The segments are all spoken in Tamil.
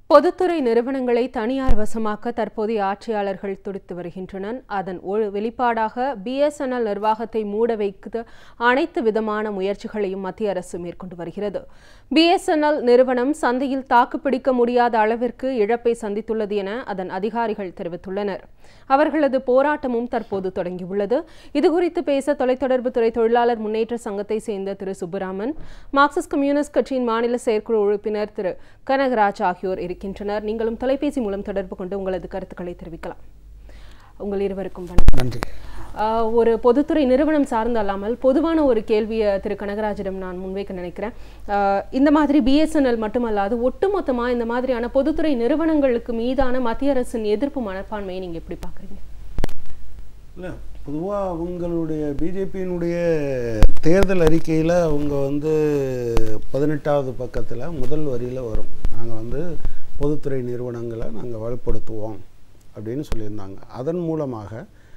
பொதுத்துறை நிறுவனங்களை தனியார் வசமாக்க தற்போதைய ஆட்சியாளர்கள் துடித்து வருகின்றனர் அதன் ஒரு வெளிப்பாடாக பிஎஸ்என்எல் நிர்வாகத்தை மூட வைக்க அனைத்து விதமான முயற்சிகளையும் மத்திய அரசு மேற்கொண்டு வருகிறது பிஎஸ்என்எல் நிறுவனம் சந்தையில் தாக்குப்பிடிக்க முடியாத அளவிற்கு இழப்பை சந்தித்துள்ளது என அதன் அதிகாரிகள் தெரிவித்துள்ளனர் அவர்களது போராட்டமும் தற்போது தொடங்கியுள்ளது இதுகுறித்து பேச தொலைத்தொடர்புத்துறை தொழிலாளர் முன்னேற்ற சங்கத்தை சேர்ந்த திரு சுப்புராமன் மார்க்சிஸ்ட் கம்யூனிஸ்ட் கட்சியின் மாநில செயற்குழு உறுப்பினர் திரு கனகராஜ் ஆகியோர் இருக்கின்றனர் நீங்களும் தொலைபேசி மூலம் தொடர்பு கொண்டு உங்களது கருத்துக்களை தெரிவிக்கலாம் உங்கள் இருவருக்கும் வணக்கம் நன்றி ஆஹ் ஒரு பொதுத்துறை நிறுவனம் சார்ந்து அல்லாமல் பொதுவான ஒரு கேள்வியை திரு கனகராஜிடம் நான் முன்வைக்க நினைக்கிறேன் ஆஹ் இந்த மாதிரி பிஎஸ்என்எல் மட்டுமல்லாது ஒட்டுமொத்தமா இந்த மாதிரியான பொதுத்துறை நிறுவனங்களுக்கு மீதான மத்திய அரசின் எதிர்ப்பு மனப்பான்மையை நீங்க எப்படி பாக்குறீங்க இல்லை பொதுவாக அவங்களுடைய பிஜேபியினுடைய தேர்தல் அறிக்கையில் அவங்க வந்து பதினெட்டாவது பக்கத்தில் முதல் வரியில் வரும் நாங்கள் வந்து பொதுத்துறை நிறுவனங்களை நாங்கள் வலுப்படுத்துவோம் அப்படின்னு சொல்லியிருந்தாங்க அதன் மூலமாக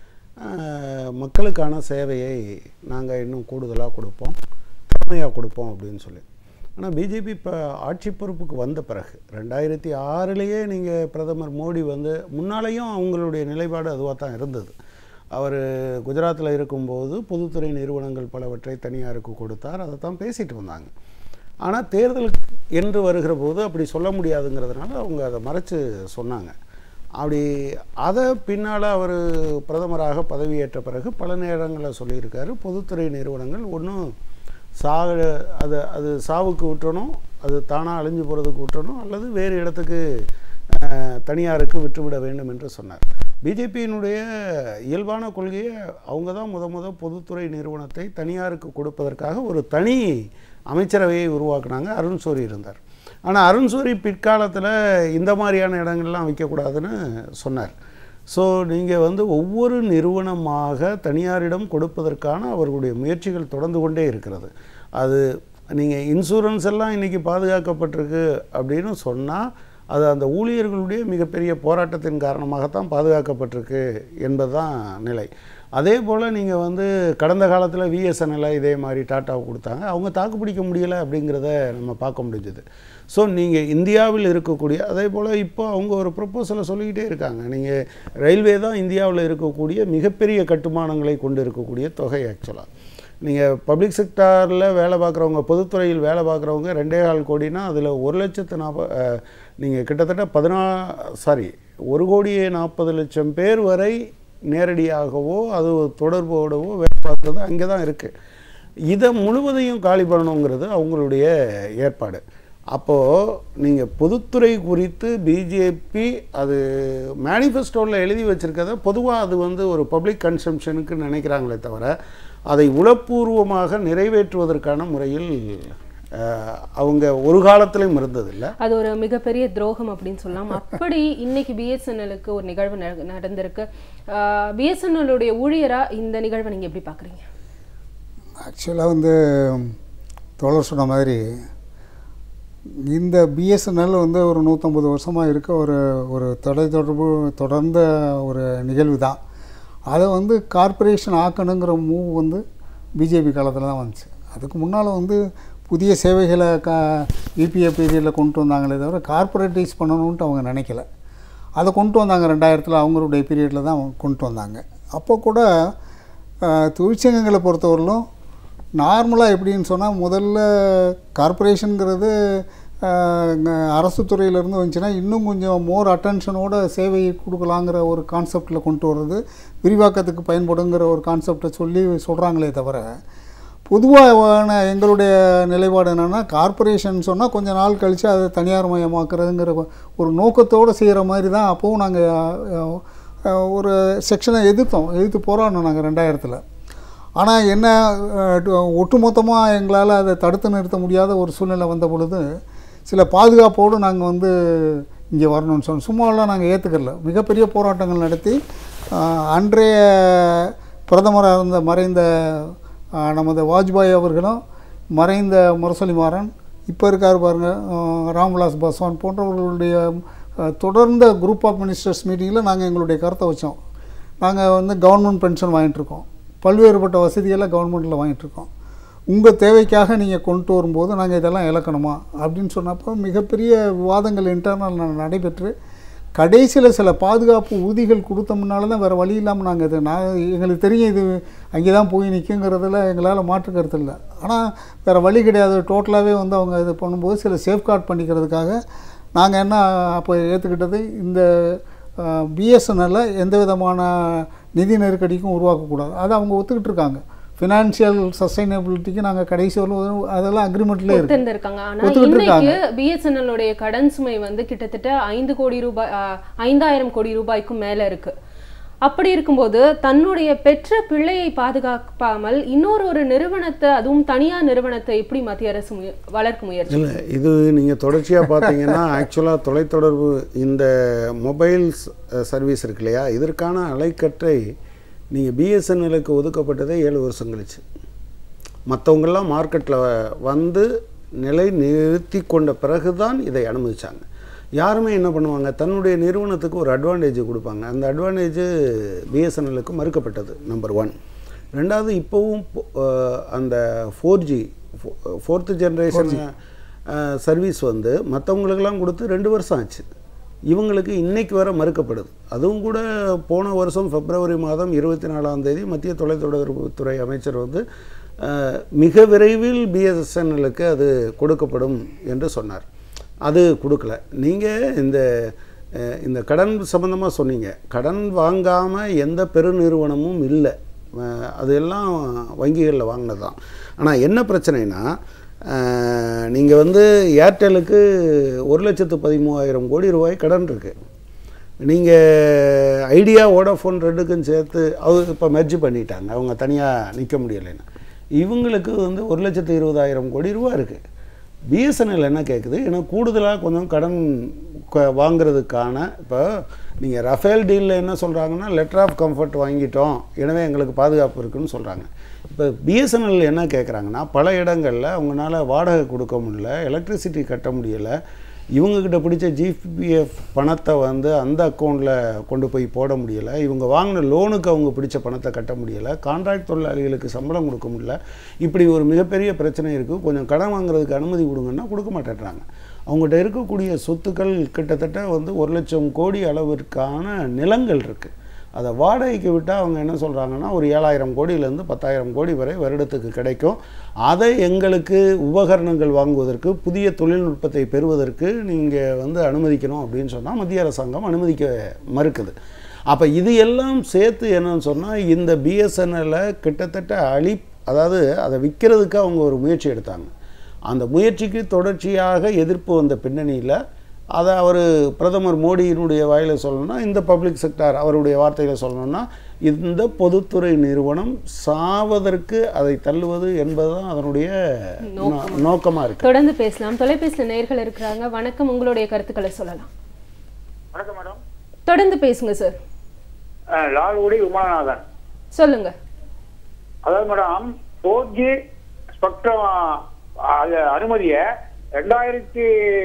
ஆஹ், மக்களுக்கான சேவையை நாங்கள் இன்னும் கூடுதலாக கொடுப்போம் திறமையாக கொடுப்போம் அப்படின்னு சொல்லி ஆனால் பிஜேபி இப்போ ஆட்சி பொறுப்புக்கு வந்த பிறகு ரெண்டாயிரத்தி ஆறுலேயே நீங்கள் பிரதமர் மோடி வந்து முன்னாலேயும் அவங்களுடைய நிலைப்பாடு அதுவாக தான் இருந்தது அவர் குஜராத்தில் இருக்கும்போது பொதுத்துறை நிறுவனங்கள் பலவற்றை தனியாருக்கு கொடுத்தார் அதை தான் பேசிட்டு வந்தாங்க ஆனால் தேர்தலுக்கு என்று வருகிற போது அப்படி சொல்ல முடியாதுங்கிறதுனால அவங்க அதை மறைச்சு சொன்னாங்க அப்படி அதை பின்னால் அவர் பிரதமராக பதவியேற்ற பிறகு பல நேரங்களில் சொல்லியிருக்காரு பொதுத்துறை நிறுவனங்கள் ஒன்றும் சாக அது அது சாவுக்கு விட்டுறணும் அது தானாக அழிஞ்சு போகிறதுக்கு விட்டுறணும் அல்லது வேறு இடத்துக்கு அஹ், தனியாருக்கு விட்டுவிட வேண்டும் என்று சொன்னார் பிஜேபியினுடைய இயல்பான கொள்கையை அவங்க தான் முத முத பொதுத்துறை நிறுவனத்தை தனியாருக்கு கொடுப்பதற்காக ஒரு தனி அமைச்சரவையை உருவாக்குனாங்க அருண் சோரி இருந்தார் ஆனால் அருண் சோரி பிற்காலத்தில் இந்த மாதிரியான இடங்கள்லாம் வைக்கக்கூடாதுன்னு சொன்னார் ஸோ நீங்கள் வந்து ஒவ்வொரு நிறுவனமாக தனியாரிடம் கொடுப்பதற்கான அவர்களுடைய முயற்சிகள் தொடர்ந்து கொண்டே இருக்கிறது அது நீங்கள் இன்சூரன்ஸ் எல்லாம் இன்றைக்கி பாதுகாக்கப்பட்டிருக்கு அப்படின்னு சொன்னால் அது அந்த ஊழியர்களுடைய மிகப்பெரிய போராட்டத்தின் காரணமாகத்தான் பாதுகாக்கப்பட்டிருக்கு என்பதுதான் நிலை அதே போல் நீங்கள் வந்து கடந்த காலத்தில் விஎஸ்என்எல்லை இதே மாதிரி டாட்டாவுக்கு கொடுத்தாங்க அவங்க தாக்குப்பிடிக்க முடியலை அப்படிங்கிறத நம்ம பார்க்க முடிஞ்சது ஸோ நீங்கள் இந்தியாவில் இருக்கக்கூடிய அதே போல் இப்போ அவங்க ஒரு ப்ரொப்போசலை சொல்லிக்கிட்டே இருக்காங்க நீங்கள் ரயில்வே தான் இந்தியாவில் இருக்கக்கூடிய மிகப்பெரிய கட்டுமானங்களை கொண்டு இருக்கக்கூடிய தொகை ஆக்சுவலாக நீங்கள் பப்ளிக் செக்டாரில் வேலை பார்க்குறவங்க பொதுத்துறையில் வேலை பார்க்குறவங்க ரெண்டே கால் கோடினா அதில் ஒரு லட்சத்து நாற்ப நீங்கள் கிட்டத்தட்ட பதினா சாரி ஒரு கோடியே நாற்பது லட்சம் பேர் வரை நேரடியாகவோ அது தொடர்போடவோ வேலை பார்க்குறது அங்கே தான் இருக்குது இதை முழுவதையும் காலி பண்ணணுங்கிறது அவங்களுடைய ஏற்பாடு அப்போது நீங்கள் பொதுத்துறை குறித்து பிஜேபி அது மேனிஃபெஸ்டோவில் எழுதி வச்சுருக்கத பொதுவாக அது வந்து ஒரு பப்ளிக் கன்சம்ஷனுக்கு நினைக்கிறாங்களே தவிர அதை உளப்பூர்வமாக நிறைவேற்றுவதற்கான முறையில் அஹ், அவங்க ஒரு காலத்திலையும் இருந்ததில்லை அது ஒரு மிகப்பெரிய துரோகம் அப்படின்னு சொல்லலாம் அப்படி இன்னைக்கு பிஎஸ்என்எலுக்கு ஒரு நிகழ்வு நட- நடந்திருக்கு பிஎஸ்என்எல்லுடைய ஊழியரா இந்த நிகழ்வை நீங்க எப்படி பாக்குறீங்க ஆக்சுவலாக வந்து தோழர் சொன்ன மாதிரி இந்த பிஎஸ்என்எல் வந்து ஒரு நூற்றம்பது வருஷமாக இருக்க ஒரு ஒரு தொலைத்தொடர்பு தொடர்ந்த ஒரு நிகழ்வு தான் அதை வந்து கார்ப்பரேஷன் ஆக்கணுங்கிற மூவ் வந்து பிஜேபி காலத்தில் தான் வந்துச்சு அதுக்கு முன்னால் வந்து புதிய சேவைகளை கா இபிஏ பீரியடில் கொண்டு வந்தாங்களே தவிர கார்ப்பரேட்டைஸ் பண்ணணுன்ட்டு அவங்க நினைக்கல அதை கொண்டு வந்தாங்க ரெண்டாயிரத்தில் அவங்களுடைய பீரியடில் தான் கொண்டு வந்தாங்க அப்போ கூட அஹ், தொழிற்சங்கங்களை பொறுத்தவரையிலும் நார்மலாக எப்படின்னு சொன்னால் முதல்ல கார்ப்பரேஷனுங்கிறது அஹ், ந- அரசு துறையிலேருந்து வந்துச்சுன்னா இன்னும் கொஞ்சம் மோர் அட்டென்ஷனோட சேவை கொடுக்கலாங்கிற ஒரு கான்செப்டில் கொண்டு வர்றது விரிவாக்கத்துக்கு பயன்படுங்கிற ஒரு கான்செப்டை சொல்லி சொல்கிறாங்களே தவிர பொதுவான எங்களுடைய நிலைப்பாடு என்னென்னா கார்ப்பரேஷன் சொன்னால் கொஞ்ச நாள் கழித்து அதை தனியார் மயமாக்குறதுங்கிற ஒரு நோக்கத்தோடு செய்கிற மாதிரி தான் அப்போவும் நாங்கள் ஒரு செக்ஷனை எதிர்த்தோம் எதிர்த்து போராடினோம் நாங்கள் ரெண்டாயிரத்தில் ஆனால் என்ன அஹ், ஒட்டுமொத்தமாக எங்களால் அதை தடுத்து நிறுத்த முடியாத ஒரு சூழ்நிலை வந்த பொழுது சில பாதுகாப்போடு நாங்கள் வந்து இங்கே வரணும்னு சொன்னோம் சும்மாவெல்லாம் நாங்கள் ஏற்றுக்கல மிகப்பெரிய போராட்டங்கள் நடத்தி அஹ், அன்றைய பிரதமராக இருந்த மறைந்த அஹ், நமது வாஜ்பாய் அவர்களும் மறைந்த முரசொலி மாறன் இப்போ இருக்கார் பாருங்க அஹ், ராம்விலாஸ் பாஸ்வான் போன்றவர்களுடைய அஹ், தொடர்ந்த குரூப் ஆஃப் மினிஸ்டர்ஸ் மீட்டிங்கில் நாங்கள் எங்களுடைய கருத்தை வச்சோம் நாங்கள் வந்து கவர்மெண்ட் பென்ஷன் வாங்கிட்டு இருக்கோம் பல்வேறுபட்ட வசதிகளை கவர்மெண்ட்டில் வாங்கிட்டு இருக்கோம் உங்கள் தேவைக்காக நீங்கள் கொண்டு வரும்போது நாங்கள் இதெல்லாம் இழக்கணுமா அப்படின்னு சொன்னப்போ மிகப்பெரிய விவாதங்கள் இன்டர்னல் நடைபெற்று கடைசியில் சில பாதுகாப்பு ஊதிகள் கொடுத்தோம்னால தான் வேறு வழி இல்லாமல் நாங்கள் இது நான் எங்களுக்கு தெரியும் இது அங்கே தான் போய் நிற்குங்கிறதுல எங்களால் மாற்று கருத்து இல்லை ஆனால் வேறு வழி கிடையாது டோட்டலாகவே வந்து அவங்க இது பண்ணும்போது சில சேஃப்கார்ட் பண்ணிக்கிறதுக்காக நாங்கள் என்ன அப்போ ஏற்றுக்கிட்டது இந்த பிஎஸ்என்எல்ல எந்த விதமான நிதி நெருக்கடிக்கும் உருவாக்கக்கூடாது அதை அவங்க ஒத்துக்கிட்டு இருக்காங்க ஃபினான்ஷியல் சஸ்டைனபிலிட்டிக்கு நாங்கள் கடைசி வரலும் அதெல்லாம் அக்ரிமெண்ட்லேயே இருக்குது ஒத்துருந்திருக்காங்க ஆனா ஒத்துக்கிட்டு இன்னைக்கு பிஎஸ்என்எல் உடைய கடன் சுமை வந்து கிட்டத்தட்ட ஐந்து கோடி ரூபாய் ஆ, ஐந்தாயிரம் கோடி ரூபாய்க்கும் மேல இருக்கு அப்படி இருக்கும்போது தன்னுடைய பெற்ற பிள்ளையை பாதுகாக்காமல் இன்னொரு ஒரு நிறுவனத்தை அதுவும் தனியார் நிறுவனத்தை எப்படி மத்திய அரசு முய- வளர்க்க முயற்சி இல்லை இது நீங்கள் தொடர்ச்சியாக பார்த்தீங்கன்னா ஆக்சுவலாக தொலைத்தொடர்பு இந்த மொபைல்ஸ் சர்வீஸ் இருக்கு இல்லையா இதற்கான அலைக்கற்றை நீங்கள் பிஎஸ்என்எலுக்கு ஒதுக்கப்பட்டதே ஏழு வருஷம் கழிச்சு மற்றவங்கெல்லாம் மார்க்கெட்டில் வந்து நிலை நிறுத்தி கொண்ட பிறகு தான் இதை அனுமதிச்சாங்க யாருமே என்ன பண்ணுவாங்க தன்னுடைய நிறுவனத்துக்கு ஒரு அட்வான்டேஜ் கொடுப்பாங்க அந்த அட்வான்டேஜ் பிஎஸ்என்எலுக்கு மறுக்கப்பட்டது நம்பர் ஒன் ரெண்டாவது இப்போவும் பொ- அஹ் அந்த four G fourth generation service வந்து மற்றவங்களுக்கெல்லாம் கொடுத்து ரெண்டு வருஷம் ஆச்சு இவங்களுக்கு இன்னைக்கு வர மறுக்கப்படுது அதுவும் கூட போன வருஷம் பிப்ரவரி மாதம் இருபத்தி நாலாம் தேதி மத்திய தொலைத்தொடர்புத்துறை அமைச்சர் வந்து அஹ், மிக விரைவில் பிஎஸ்என்எலுக்கு அது கொடுக்கப்படும் என்று சொன்னார் அது கொடுக்கல நீங்கள் இந்த அஹ், இந்த கடன் சம்மந்தமாக சொன்னீங்க கடன் வாங்காமல் எந்த பெருநிறுவனமும் இல்லை அஹ், அது எல்லாம் வங்கிகளில் வாங்கினது தான் ஆனால் என்ன பிரச்சனைனா நீங்கள் வந்து ஏர்டெலுக்கு ஒரு லட்சத்து பதிமூவாயிரம் கோடி ரூபாய் கடன் இருக்குது நீங்கள் ஐடியா வோடாஃபோன் ரெண்டுக்கும் சேர்த்து அவங்க இப்போ மெர்ஜ் பண்ணிட்டாங்க அவங்க தனியாக நிற்க முடியலைன்னு இவங்களுக்கு வந்து ஒரு லட்சத்து இருபதாயிரம் கோடி ரூபா இருக்குது பிஎஸ்என்எல் என்ன கேட்குது ஏன்னா கூடுதலாக கொஞ்சம் கடன் க- வாங்குறதுக்கான இப்போ நீங்கள் ரஃபேல் டீலில் என்ன சொல்கிறாங்கன்னா லெட்டர் ஆஃப் கம்ஃபர்ட் வாங்கிட்டோம் எனவே எங்களுக்கு பாதுகாப்பு இருக்குன்னு சொல்கிறாங்க இப்போ பிஎஸ்என்எல் என்ன கேட்குறாங்கன்னா பல இடங்களில் அவங்களால வாடகை கொடுக்க முடியல எலக்ட்ரிசிட்டி கட்ட முடியலை இவங்கக்கிட்ட பிடிச்ச ஜிபிஎஃப் பணத்தை வந்து அந்த அக்கௌண்ட்டில் கொண்டு போய் போட முடியலை இவங்க வாங்கின லோனுக்கு அவங்க பிடிச்ச பணத்தை கட்ட முடியலை கான்ட்ராக்ட் தொழிலாளிகளுக்கு சம்பளம் கொடுக்க முடியல இப்படி ஒரு மிகப்பெரிய பிரச்சனை இருக்குது கொஞ்சம் கடன் வாங்குறதுக்கு அனுமதி கொடுங்கன்னா கொடுக்க மாட்டேன்றாங்க அவங்ககிட்ட இருக்கக்கூடிய சொத்துக்கள் கிட்டத்தட்ட வந்து ஒரு லட்சம் கோடி அளவிற்கான நிலங்கள் இருக்குது அதை வாடகைக்கு விட்டால் அவங்க என்ன சொல்கிறாங்கன்னா ஒரு ஏழாயிரம் கோடியிலேருந்து பத்தாயிரம் கோடி வரை வருடத்துக்கு கிடைக்கும் அதை எங்களுக்கு உபகரணங்கள் வாங்குவதற்கு புதிய தொழில்நுட்பத்தை பெறுவதற்கு நீங்கள் வந்து அனுமதிக்கணும் அப்படின்னு சொன்னால் மத்திய அரசாங்கம் அனுமதிக்க மறுக்குது அப்போ இது எல்லாம் சேர்த்து என்னன்னு சொன்னால் இந்த பிஎஸ்என்எல்லை கிட்டத்தட்ட அழி அதாவது அதை விற்கிறதுக்கு அவங்க ஒரு முயற்சி எடுத்தாங்க அந்த முயற்சிக்கு தொடர்ச்சியாக எதிர்ப்பு வந்த பின்னணியில் அதை அவர் பிரதமர் மோடியினுடைய வாயில சொல்லணும்னா இந்த பப்ளிக் செக்டார் அவருடைய வார்த்தையில் சொல்லணும்னா இந்த பொதுத்துறை நிறுவனம் சாவதற்கு அதை தள்ளுவது என்பதுதான் அதனுடைய நோக்கமாக இருக்கு தொடர்ந்து பேசலாம் தொலைபேசியில் நேர்கள் இருக்கிறாங்க வணக்கம் உங்களுடைய கருத்துக்களை சொல்லலாம் வணக்கம் மேடம் தொடர்ந்து பேசுங்க சார் அஹ் லால்குடி விமானநாதன் சொல்லுங்க அதாவது மேடம் ஃபோர் ஜி ஸ்பெக்ட்ரம் அது அனுமதியை ரெண்டாயிரத்தி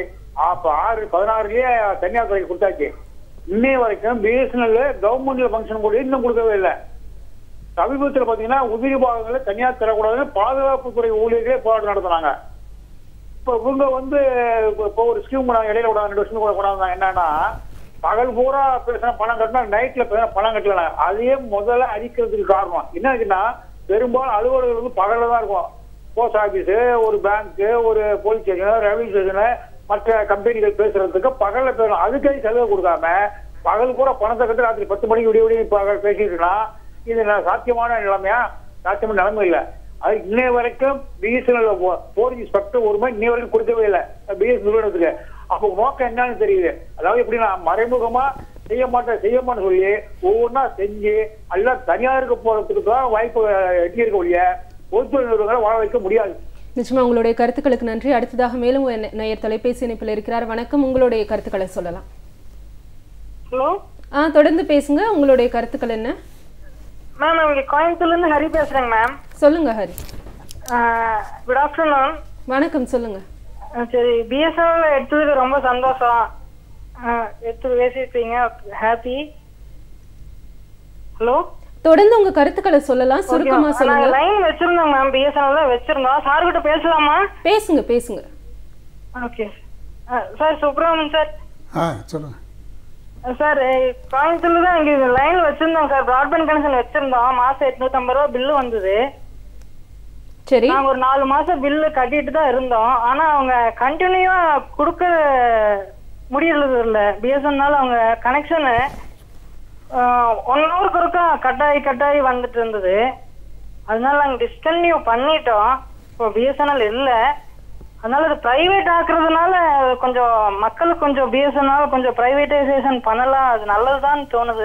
ஆ- ஆறு பதினாறுலயே தனியார் துறைக்கு கொடுத்தாச்சு இன்னைய வரைக்கும் பிஎஸ்என்எல் கவர்மெண்ட்ல ஃபங்க்ஷன் கூட இன்னும் கொடுக்கவே இல்லை சமீபத்தில் பாத்தீங்கன்னா உதிரி பாகங்களை தனியார் தரக்கூடாதுன்னு பாதுகாப்புத்துறை ஊழியர்களே போராட்டம் நடத்துனாங்க இப்போ இவங்க வந்து இப்போ இப்போ ஒரு ஸ்கீம் கொண்டாங்க இடையில கொண்டாங்க ரெண்டு வருஷம் கூட கொண்டாந்தாங்க என்னன்னா பகல் பூரா பேசினா பணம் கட்டினா நைட்ல பேசினா பணம் கட்டல அதையே முதல்ல அடிக்கிறதுக்கு காரணம் என்ன இருக்குன்னா பெரும்பாலும் அலுவலர்கள் வந்து பகல்ல தான் இருக்கும் போஸ்ட் ஆபீஸ் ஒரு பேங்க் ஒரு போலீஸ் ஸ்டேஷன் ரயில்வே ஸ்டேஷன் மற்ற கம்பெனிகள் பேசுறதுக்கு பகல்ல பேசணும் அதுக்கே செலவு கொடுக்காம பகல் பூரா பணத்தை கட்டி ராத்திரி பத்து மணிக்கு விடிய விடிய பகல் பேசிட்டு இருக்கலாம் இது நான் சாத்தியமான நிலைமையா சாத்தியமான நிலைமை இல்லை அது இன்னைய வரைக்கும் பிஎஸ்என்எல் போர் ஜி ஸ்பெக்ட்ரம் ஒரு மாதிரி இன்னைய வரைக்கும் கொடுக்கவே இல்லை பிஎஸ் நிறுவனத்துக்கு அப்போ நோக்கம் என்னன்னு தெரியுது அதாவது எப்படின்னா மறைமுகமா செய்ய மாட்டேன் செய்ய மாட்டேன்னு சொல்லி ஒவ்வொன்றா செஞ்சு எல்லாம் தனியாருக்கு போறதுக்கு தான் வாய்ப்பு எட்டி இருக்க ஒழிய பொதுத்துறை நிறுவனங்களை வாழ வைக்க முடியாது நிச்சயமா உங்களுடைய கருத்துக்களுக்கு நன்றி அடுத்ததாக மேலும் ஒரு நே- நேயர் தொலைபேசி இணைப்பில் இருக்கிறார் வணக்கம் உங்களுடைய கருத்துக்களை சொல்லலாம் ஹலோ ஆ தொடர்ந்து பேசுங்க உங்களுடைய கருத்துக்கள் என்ன மேம் நான் இங்கே கோயம்புத்தூர்லேருந்து ஹரி பேசுகிறேங்க மேம் சொல்லுங்க ஹரி குட் ஆஃப்டர்நூன் வணக்கம் சொல்லுங்க சரி பிஎஸ்என்எல் எடுத்ததுக்கு ரொம்ப சந்தோஷம் ஆ, எடுத்து பேசியிருப்பீங்க ஹாப்பி ஹலோ தொடர்ந்து உங்க கருத்துக்களை சொல்லலாம் சுருக்கமா சொல்லுங்க லைன் வச்சிருந்தோம் மேம் பிஎஸ்என்எல் தான் வச்சிருந்தோம் சார் கிட்ட பேசலாமா பேசுங்க பேசுங்க ஓகே சார் சுப்ரமணியன் சார் ஆ சொல்லுங்கள் சார் கோயம்புத்தூர்ல தான் இங்க லைன் வச்சிருந்தோம் சார் பிராட்பேண்ட் கனெக்ஷன் வச்சிருந்தோம் மாசம் எட்நூத்தம்பது ரூபா பில்லு வந்தது சரி நாங்க ஒரு நாலு மாசம் பில்லு கட்டிட்டு தான் இருந்தோம் ஆனா அவங்க கண்டினியூவா கொடுக்க முடியறது இல்ல பிஎஸ்என்எல் அவங்க கனெக்ஷனு ஒன் ஹவருக்கு ஒருக்கா கட்டாயி கட்டாயி வந்துட்டு இருந்தது அதனால நாங்க டிஸ்கன்டினியூ பண்ணிட்டோம் இப்போ பிஎஸ்என்எல் இல்ல அதனால அது பிரைவேட் ஆக்குறதுனால கொஞ்சம் மக்களுக்கு கொஞ்சம் பிஎஸ்என்எல் கொஞ்சம் பிரைவேட்டைசேஷன் பண்ணலாம் அது நல்லதுதான் தோணுது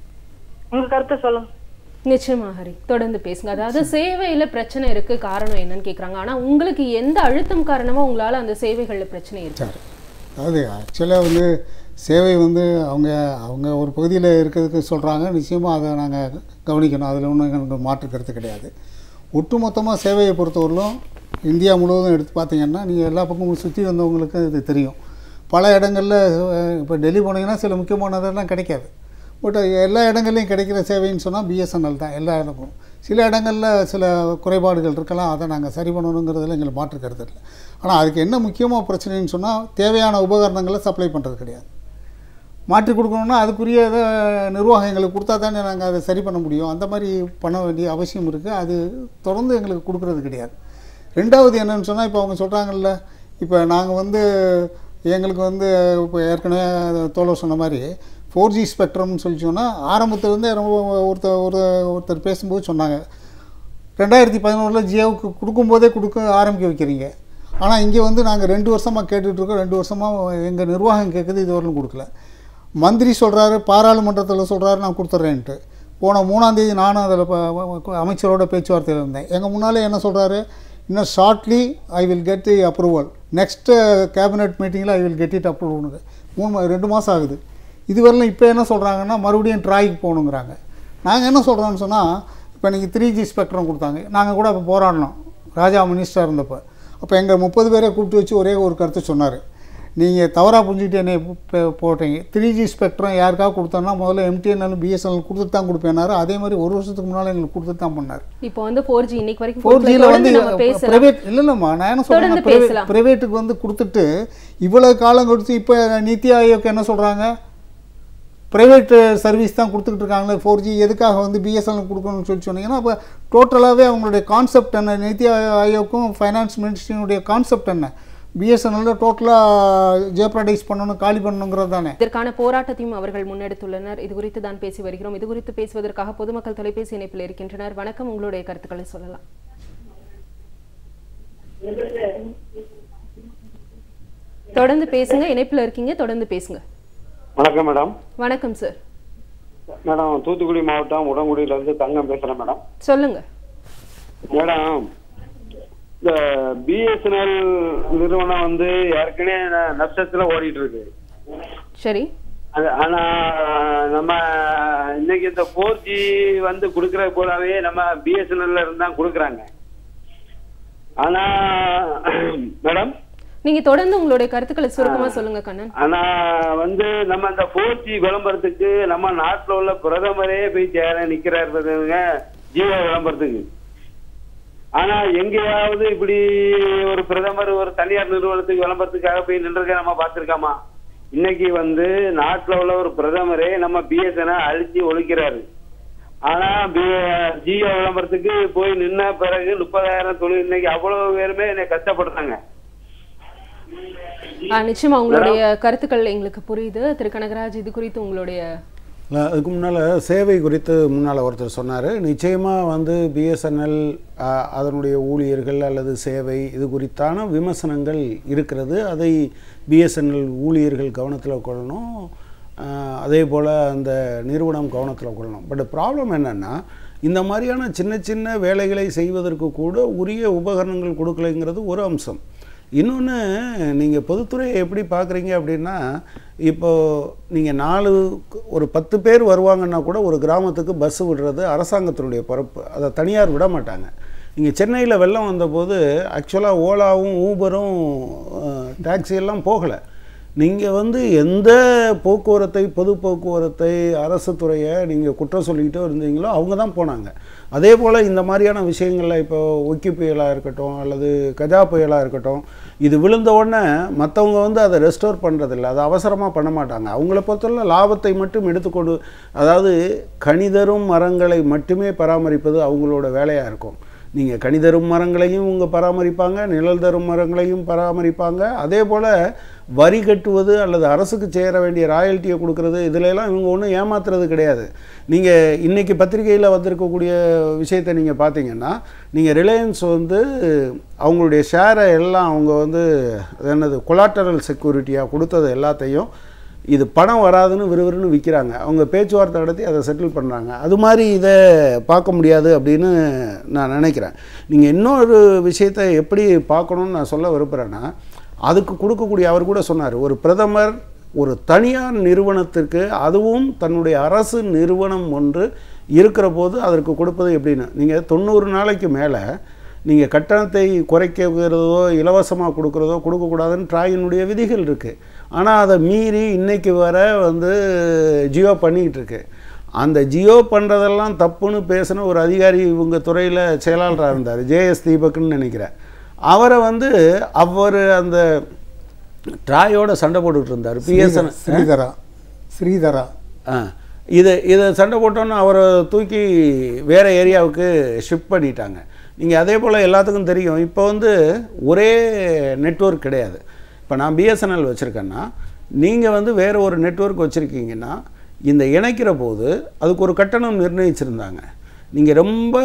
உங்க கருத்து சொல்லுங்க நிச்சயமா ஹரி தொடர்ந்து பேசுங்க அதாவது சேவையில பிரச்சனை இருக்கு காரணம் என்னன்னு கேக்குறாங்க ஆனா உங்களுக்கு எந்த அழுத்தம் காரணமா உங்களால அந்த சேவைகள்ல பிரச்சனை இருக்கு சரி அதாவது ஆக்சுவலாக வந்து சேவை வந்து அவங்க அவங்க ஒரு பகுதியில் இருக்கிறதுக்கு சொல்கிறாங்க நிச்சயமாக அதை நாங்கள் கவனிக்கணும் அதில் ஒன்றும் எங்களுக்கு மாற்று கருத்து கிடையாது ஒட்டுமொத்தமாக சேவையை பொறுத்தவரையிலும் இந்தியா முழுவதும் எடுத்து பார்த்தீங்கன்னா நீங்கள் எல்லா பக்கமும் சுற்றி வந்தவங்களுக்கு இது தெரியும் பல இடங்களில் இப்போ டெல்லி போனீங்கன்னா சில முக்கியமானதெல்லாம் கிடைக்காது பட் எல்லா இடங்கள்லையும் கிடைக்கிற சேவைன்னு சொன்னால் பிஎஸ்என்எல் தான் எல்லா இடமும் சில இடங்களில் சில குறைபாடுகள் இருக்கலாம் அதை நாங்கள் சரி பண்ணணுங்கிறதுல எங்களுக்கு மாற்று கருத்து இல்லை ஆனால் அதுக்கு என்ன முக்கியமாக பிரச்சனைன்னு சொன்னால் தேவையான உபகரணங்களை சப்ளை பண்ணுறது கிடையாது மாற்றி கொடுக்கணும்னா அதுக்குரிய இதை நிர்வாகம் எங்களுக்கு கொடுத்தா தானே நாங்கள் அதை சரி பண்ண முடியும் அந்த மாதிரி பண்ண வேண்டிய அவசியம் இருக்குது அது தொடர்ந்து எங்களுக்கு கொடுக்கறது கிடையாது ரெண்டாவது என்னன்னு சொன்னால் இப்போ அவங்க சொல்கிறாங்கல்ல இப்போ நாங்கள் வந்து எங்களுக்கு வந்து இப்போ ஏற்கனவே தோழர் சொன்ன மாதிரி ஃபோர் ஜி ஸ்பெக்ட்ரம்னு சொல்லி சொன்னால் ஆரம்பத்துலேருந்தே ரொம்ப ஒருத்தர் ஒரு ஒருத்தர் பேசும்போது சொன்னாங்க ரெண்டாயிரத்தி பதினொன்றில் ஜியோவுக்கு கொடுக்கும்போதே கொடுக்க ஆரம்பிக்க வைக்கிறீங்க ஆனால் இங்கே வந்து நாங்கள் ரெண்டு வருஷமாக கேட்டுட்ருக்கோம் ரெண்டு வருஷமாக எங்கள் நிர்வாகம் கேட்குது இது வரலும் கொடுக்கல மந்திரி சொல்கிறாரு பாராளுமன்றத்தில் சொல்கிறாரு நான் கொடுத்துட்றேன்ட்டு போன மூணாந்தேதி நானும் அதில் ப- அமைச்சரோட பேச்சுவார்த்தையில் இருந்தேன் எங்கள் முன்னாலே என்ன சொல்கிறாரு இன்னும் shortly I will get the approval next cabinet மீட்டிங்கில் ஐ வில் கெட் இட் அப்ரூவ்னு மூணு மா- ரெண்டு மாதம் ஆகுது இதுவரையிலும் இப்போ என்ன சொல்கிறாங்கன்னா மறுபடியும் ட்ராய்க்கு போகணுங்கிறாங்க நாங்கள் என்ன சொல்கிறோம்னு சொன்னால் இப்போ நீங்கள் த்ரீ ஜி ஸ்பெக்ட்ரம் கொடுத்தாங்க நாங்கள் கூட அப்போ போராடினோம் ராஜா மினிஸ்டர் இருந்தப்போ அப்போ எங்கள் முப்பது பேரை கூப்பிட்டு வச்சு ஒரே ஒரு கருத்து சொன்னார் நீங்கள் தவறாக புரிஞ்சுக்கிட்டு என்னை போ- போட்டீங்க த்ரீ ஜி ஸ்பெக்ட்ரம் யாருக்காக கொடுத்தோன்னா முதல்ல எம்டிஎன்எல் பிஎஸ்என்எல் கொடுத்துட்டு தான் கொடுப்பேனாரு அதே மாதிரி ஒரு வருஷத்துக்கு முன்னால் எங்களுக்கு கொடுத்துட்டு தான் பண்ணார் இப்போ வந்து ஃபோர் ஜி இன்னைக்கு வரைக்கும் ஃபோர் கொடுக்கல. ஜியில் தொடர்ந்து வந்து நம்ம பேசலாம் ப்ரைவேட் இல்லை இல்லைம்மா நான் என்ன தொடர்ந்து சொல்கிறேன் பேசலாம். ப்ரைவேட்டுக்கு வந்து கொடுத்துட்டு இவ்வளவு காலம் கொடுத்து இப்போ நித்தி ஆயோக் என்ன சொல்கிறாங்க ப்ரைவேட் சர்வீஸ் தான் கொடுத்துக்கிட்டு இருக்காங்களே ஃபோர் ஜி எதுக்காக வந்து பிஎஸ்என்எல் கொடுக்கணும்னு சொல்லி சொன்னீங்கன்னா அப்போ டோட்டலாகவே அவங்களுடைய கான்செப்ட் என்ன நித்தி ஆயோக்கும் ஃபைனான்ஸ் மினிஸ்ட்ரியினுடைய கான்செப்ட் என்ன பிஎஸ்என்எல்ல டோட்டலாக ஜேப்ரடைஸ் பண்ணணும் காலி பண்ணணுங்கிறது தானே இதற்கான போராட்டத்தையும் அவர்கள் முன்னெடுத்துள்ளனர் இது குறித்து தான் பேசி வருகிறோம் இது குறித்து பேசுவதற்காக பொதுமக்கள் தொலைபேசி இணைப்பில் இருக்கின்றனர் வணக்கம் உங்களுடைய கருத்துக்களை சொல்லலாம் தொடர்ந்து பேசுங்க இணைப்பில் இருக்கீங்க தொடர்ந்து பேசுங்க வணக்கம் மேடம் வணக்கம் சார் மேடம் தூத்துக்குடி மாவட்டம் உடங்குடியில இருந்து தங்கம் பேசுறேன் மேடம் சொல்லுங்க மேடம் இந்த பிஎஸ்என்எல் நிறுவனம் வந்து ஏற்கனவே ந- நஷ்டத்துல ஓடிட்டு இருக்கு சரி அது ஆனா நம்ம இன்னைக்கு இந்த ஃபோர் ஜி வந்து கொடுக்கற போலவே நம்ம பிஎஸ்என்எல்ல இருந்து தான் கொடுக்குறாங்க ஆனா மேடம் நீங்க தொடர்ந்து உங்களுடைய கருத்துக்களை சுருக்கமா சொல்லுங்க கண்ணன் ஆனா வந்து நம்ம இந்த ஃபோர் ஜி விளம்பரத்துக்கு நம்ம நாட்டுல உள்ள பிரதமரே போய் சேர நிக்கிறாருங்க ஜியோ விளம்பரத்துக்கு ஆனா எங்கேயாவது இப்படி ஒரு பிரதமர் ஒரு தனியார் நிறுவனத்துக்கு விளம்பரத்துக்காக போய் நின்றுக்க நம்ம பார்த்திருக்காமா இன்னைக்கு வந்து நாட்டுல உள்ள ஒரு பிரதமரே நம்ம பிஎஸ்என்எல் அழிச்சு ஒழிக்கிறாரு ஆனா பி- ஜியோ விளம்பரத்துக்கு போய் நின்ன பிறகு முப்பதாயிரம் தொழில் இன்னைக்கு அவ்வளவு பேருமே என்னை கஷ்டப்படுறாங்க ஆ, நிச்சயமா உங்களுடைய கருத்துக்கள் எங்களுக்கு புரியுது திரு கனகராஜ் இது குறித்து உங்களுடைய இல்ல, அதுக்கு முன்னால் சேவை குறித்து முன்னால் ஒருத்தர் சொன்னார் நிச்சயமாக வந்து பிஎஸ்என்எல் அதனுடைய ஊழியர்கள் அல்லது சேவை இது குறித்தான விமர்சனங்கள் இருக்கிறது அதை பிஎஸ்என்எல் ஊழியர்கள் கவனத்தில் கொள்ளணும் ஆ, அதே போல் அந்த நிறுவனம் கவனத்தில் கொள்ளணும் பட் ப்ராப்ளம் என்னென்னா இந்த மாதிரியான சின்ன சின்ன வேலைகளை செய்வதற்கு கூட உரிய உபகரணங்கள் கொடுக்கலைங்கிறது ஒரு அம்சம் இன்னொன்று நீங்கள் பொதுத்துறையை எப்படி பார்க்குறீங்க அப்படின்னா இப்போ நீங்கள் நாலு ஒரு பத்து பேர் வருவாங்கன்னா கூட ஒரு கிராமத்துக்கு பஸ் விடுறது அரசாங்கத்தினுடைய பொறுப்பு அதை தனியார் விட மாட்டாங்க இங்கே சென்னையில் வெள்ளம் வந்தபோது ஆக்சுவலாக ஓலாவும் ஊபரும் டாக்ஸி எல்லாம் போகலை நீங்கள் வந்து எந்த போக்குவரத்தை பொது போக்குவரத்தை அரசு துறையை நீங்கள் குற்றம் சொல்லிக்கிட்டே இருந்தீங்களோ அவங்க தான் போனாங்க அதே போல் இந்த மாதிரியான விஷயங்களில் இப்போ ஒக்கி புயலாக இருக்கட்டும் அல்லது கஜா புயலாக இருக்கட்டும் இது விழுந்த உடனே மற்றவங்க வந்து அதை ரெஸ்டோர் பண்ணுறதில்ல அதை அவசரமாக பண்ண மாட்டாங்க அவங்கள பொறுத்தவரை லாபத்தை மட்டும் எடுத்துக்கொண்டு அதாவது கனிதரும் மரங்களை மட்டுமே பராமரிப்பது அவங்களோட வேலையாக இருக்கும் நீங்கள் கனி தரும் மரங்களையும் இவங்க பராமரிப்பாங்க நிழல் தரும் மரங்களையும் பராமரிப்பாங்க அதே போல் வரி கட்டுவது அல்லது அரசுக்கு சேர வேண்டிய ராயல்ட்டியை கொடுக்கறது இதுல எல்லாம் இவங்க ஒன்றும் ஏமாத்துறது கிடையாது நீங்கள் இன்றைக்கி பத்திரிகையில் வந்திருக்கக்கூடிய விஷயத்தை நீங்கள் பார்த்தீங்கன்னா நீங்கள் ரிலையன்ஸ் வந்து அவங்களுடைய ஷேரை எல்லாம் அவங்க வந்து அது என்னது கொலாட்டரல் செக்யூரிட்டியாக கொடுத்தது எல்லாத்தையும் இது பணம் வராதுன்னு விறுவிறுன்னு விற்கிறாங்க அவங்க பேச்சுவார்த்தை நடத்தி அதை செட்டில் பண்ணுறாங்க அது மாதிரி இதை பார்க்க முடியாது அப்படின்னு நான் நினைக்கிறேன் நீங்கள் இன்னொரு விஷயத்தை எப்படி பார்க்கணுன்னு நான் சொல்ல விரும்புகிறேன்னா அதுக்கு கொடுக்கக்கூடிய அவர் கூட சொன்னார் ஒரு பிரதமர் ஒரு தனியார் நிறுவனத்திற்கு அதுவும் தன்னுடைய அரசு நிறுவனம் ஒன்று இருக்கிற போது அதற்கு கொடுப்பது எப்படின்னு நீங்கள் தொண்ணூறு நாளைக்கு மேலே நீங்கள் கட்டணத்தை குறைக்கிறதோ இலவசமாக கொடுக்குறதோ கொடுக்கக்கூடாதுன்னு ட்ராயினுடைய விதிகள் இருக்குது ஆனால் அதை மீறி இன்னைக்கு வர வந்து ஜியோ பண்ணிக்கிட்டு இருக்கு அந்த ஜியோ பண்ணுறதெல்லாம் தப்புன்னு பேசின ஒரு அதிகாரி இவங்க துறையில் செயலாளராக இருந்தார் ஜேஎஸ் தீபக்னு நினைக்கிறேன் அவரை வந்து அவர் அந்த ட்ராயோட சண்டை போட்டுக்கிட்டு இருந்தார் பிஎஸ்என் ஸ்ரீதரா ஸ்ரீதரா ஆ இதை இதை சண்டை போட்டோன்னு அவரை தூக்கி வேறு ஏரியாவுக்கு ஷிஃப்ட் பண்ணிட்டாங்க நீங்கள் அதே போல் எல்லாத்துக்கும் தெரியும் இப்போ வந்து ஒரே நெட்வொர்க் கிடையாது இப்போ நான் பிஎஸ்என்எல் வச்சுருக்கேன்னா நீங்கள் வந்து வேறு ஒரு நெட்வொர்க் வச்சுருக்கீங்கன்னா இந்த இணைக்கிற போது அதுக்கு ஒரு கட்டணம் நிர்ணயிச்சிருந்தாங்க நீங்கள் ரொம்ப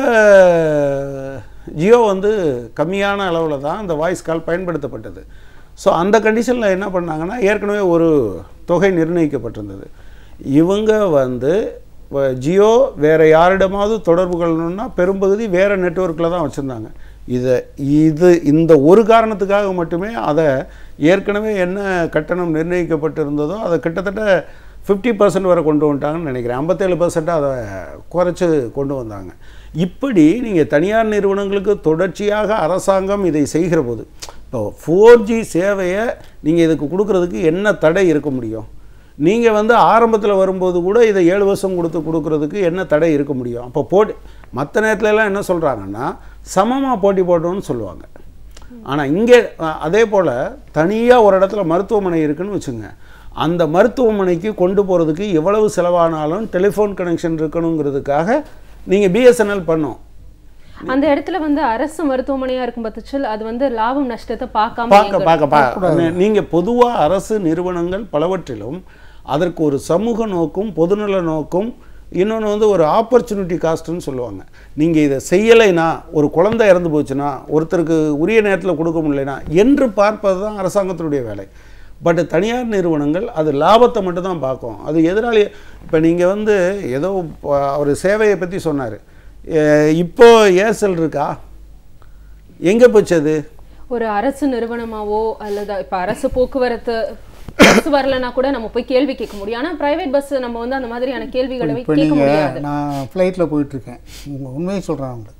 ஜியோ வந்து கம்மியான அளவில் தான் அந்த வாய்ஸ் கால் பயன்படுத்தப்பட்டது ஸோ அந்த கண்டிஷனில் என்ன பண்ணாங்கன்னா ஏற்கனவே ஒரு தொகை நிர்ணயிக்கப்பட்டிருந்தது இவங்க வந்து வ- ஜியோ வேறு யாரிடமாவது தொடர்பு கொள்ளணும்னா பெரும்பகுதி வேறு நெட்வொர்க்கில் தான் வச்சுருந்தாங்க இதை இது இந்த ஒரு காரணத்துக்காக மட்டுமே அதை ஏற்கனவே என்ன கட்டணம் நிர்ணயிக்கப்பட்டிருந்ததோ அதை கிட்டத்தட்ட ஃபிஃப்டி பர்சன்ட் வரை கொண்டு வந்துட்டாங்கன்னு நினைக்கிறேன் ஐம்பத்தேழு பர்சன்ட்டாக அதை குறைச்சி கொண்டு வந்தாங்க இப்படி நீங்கள் தனியார் நிறுவனங்களுக்கு தொடர்ச்சியாக அரசாங்கம் இதை செய்கிற போது இப்போ ஃபோர் ஜி சேவையை நீங்கள் இதுக்கு கொடுக்கறதுக்கு என்ன தடை இருக்க முடியும் நீங்கள் வந்து ஆரம்பத்தில் வரும்போது கூட இதை ஏழு வருஷம் கொடுத்து கொடுக்கறதுக்கு என்ன தடை இருக்க முடியும் அப்போ போட்டி மற்ற நேரத்துல எல்லாம் என்ன சொல்கிறாங்கன்னா சமமாக போட்டி போடணும்னு சொல்லுவாங்க ஆனால் இங்கே அஹ், அதே போல் தனியாக ஒரு இடத்துல மருத்துவமனை இருக்குன்னு வச்சுங்க அந்த மருத்துவமனைக்கு கொண்டு போகிறதுக்கு எவ்வளவு செலவானாலும் டெலிஃபோன் கனெக்ஷன் இருக்கணுங்கிறதுக்காக நீங்கள் பிஎஸ்என்எல் பண்ணும் அந்த இடத்துல வந்து அரசு மருத்துவமனையா இருக்கும் பட்சத்தில் அது வந்து லாபம் நஷ்டத்தை பார்க்காம பார்க்க இயங்கணும். பார்க்க பா நீங்கள் பொதுவாக அரசு நிறுவனங்கள் பலவற்றிலும் அதற்கு ஒரு சமூக நோக்கும் பொதுநல நோக்கும் இன்னொன்று வந்து ஒரு ஆப்பர்ச்சுனிட்டி காஸ்ட்னு சொல்லுவாங்க நீங்கள் இதை செய்யலைனா ஒரு குழந்தை இறந்து போச்சுன்னா ஒருத்தருக்கு உரிய நேரத்தில் கொடுக்க முடியலைனா என்று பார்ப்பது தான் அரசாங்கத்தினுடைய வேலை பட் தனியார் நிறுவனங்கள் அது லாபத்தை மட்டும் தான் பார்க்கும் அது எதிராளி இப்போ நீங்கள் வந்து ஏதோ ப- அவர் சேவையை பற்றி சொன்னார் இப்போ ஏர்செல் இருக்கா எங்கே போச்சு அது ஒரு அரசு நிறுவனமாவோ அல்லது இப்ப அரசு போக்குவரத்து பஸ் வரலனா கூட நம்ம போய் கேள்வி கேட்க முடியும் ஆனா பிரைவேட் பஸ் நம்ம வந்து அந்த மாதிரியான கேள்விகளை இப்போ கேட்க முடியாது நீங்கள் நான் ஃப்ளைட்டில் போயிட்டுருக்கேன் உங்கள் உண்மையை சொல்கிறேன் அவங்க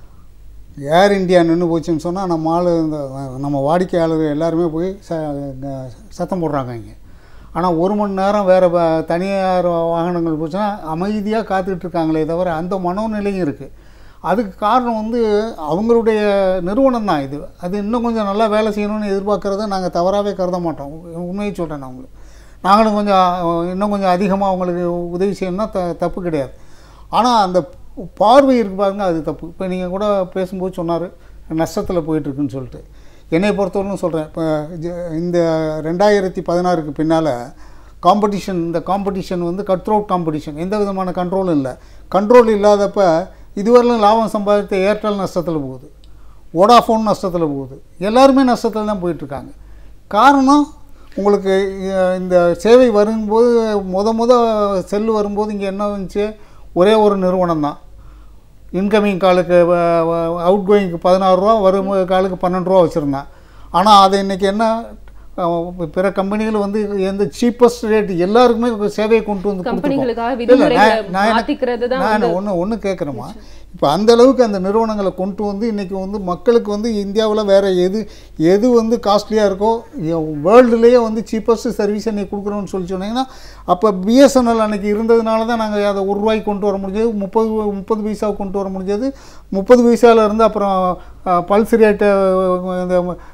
ஏர் இந்தியா நின்று போச்சுன்னு சொன்னால் நம்ம ஆள் இந்த நம்ம வாடிக்கையாளர் எல்லாருமே போய் ச க- சத்தம் போடுறாங்க இங்கே ஆனால் ஒரு மணி நேரம் வேறு தனியார் வாகனங்கள் போச்சுன்னா அமைதியாக காத்துக்கிட்டு இருக்காங்களே தவிர அந்த மனோநிலையும் இருக்குது அதுக்கு காரணம் வந்து அவங்களுடைய நிறுவனம் தான் இது அது இன்னும் கொஞ்சம் நல்லா வேலை செய்யணும்னு எதிர்பார்க்கறத நாங்கள் தவறாகவே கருத மாட்டோம் உ- உண்மையை சொல்கிறேன் நான் உங்களுக்கு நாங்களும் கொஞ்சம் அஹ், இன்னும் கொஞ்சம் அதிகமாக அவங்களுக்கு உதவி செய்யணும்னா த தப்பு கிடையாது ஆனால் அந்த பார்வை இருக்கு பாருங்க அது தப்பு இப்போ நீங்கள் கூட பேசும்போது சொன்னார் நஷ்டத்தில் போயிட்டுருக்குன்னு சொல்லிட்டு என்னை பொறுத்தவரைக்கும் சொல்கிறேன் இப்போ இந்த ரெண்டாயிரத்தி பதினாறுக்கு பின்னால் காம்படிஷன் இந்த காம்படிஷன் வந்து கட் த்ரோட் காம்படிஷன் எந்த விதமான கண்ட்ரோலும் இல்லை கண்ட்ரோல் இல்லாதப்ப இதுவரையிலும் லாபம் சம்பாதித்த ஏர்டெல் நஷ்டத்தில் போகுது வோடாஃபோன் நஷ்டத்தில் போகுது எல்லாருமே நஷ்டத்தில் தான் போயிட்டுருக்காங்க காரணம் உங்களுக்கு அஹ், இந்த சேவை வரும்போது முத முத செல்லு வரும்போது இங்கே என்ன வந்துச்சு ஒரே ஒரு நிறுவனம் தான் இன்கமிங் காலுக்கு அவுட் கோயிங்க்கு பதினாறு ரூபா வரும் காலுக்கு பன்னெண்டு ரூபா வச்சுருந்தான் ஆனால் அது இன்றைக்கி என்ன அஹ், பிற கம்பெனிகள் வந்து எந்த சீப்பஸ்ட் ரேட் எல்லாருக்குமே சேவையை கொண்டு வந்து கம்பெனிகளுக்காக கொடுத்துருக்கோம். இல்ல, விதிமுறைகளை நான் நான் என்ன- மாத்திக்கிறது தான் நான் வந்து- ஒன்று ஒன்று கேட்குறேம்மா இப்போ அந்த அளவுக்கு அந்த நிறுவனங்களை கொண்டு வந்து இன்றைக்கி வந்து மக்களுக்கு வந்து இந்தியாவில் வேறு எது எது வந்து காஸ்ட்லியாக இருக்கோ வேர்ல்டுலேயே வந்து சீப்பஸ்ட் சர்வீஸ் அன்றைக்கி கொடுக்குறோன்னு சொல்லி சொன்னீங்கன்னா அப்போ பிஎஸ்என்எல் அன்றைக்கி இருந்ததுனால தான் நாங்கள் அதை ஒரு ரூபாய்க்கு கொண்டு வர முடிஞ்சது முப்பது முப்பது பைசாவுக்கு கொண்டு வர முடிஞ்சது முப்பது பைசாவில் இருந்து அப்புறம் பல்ஸ் ரேட்டை இந்த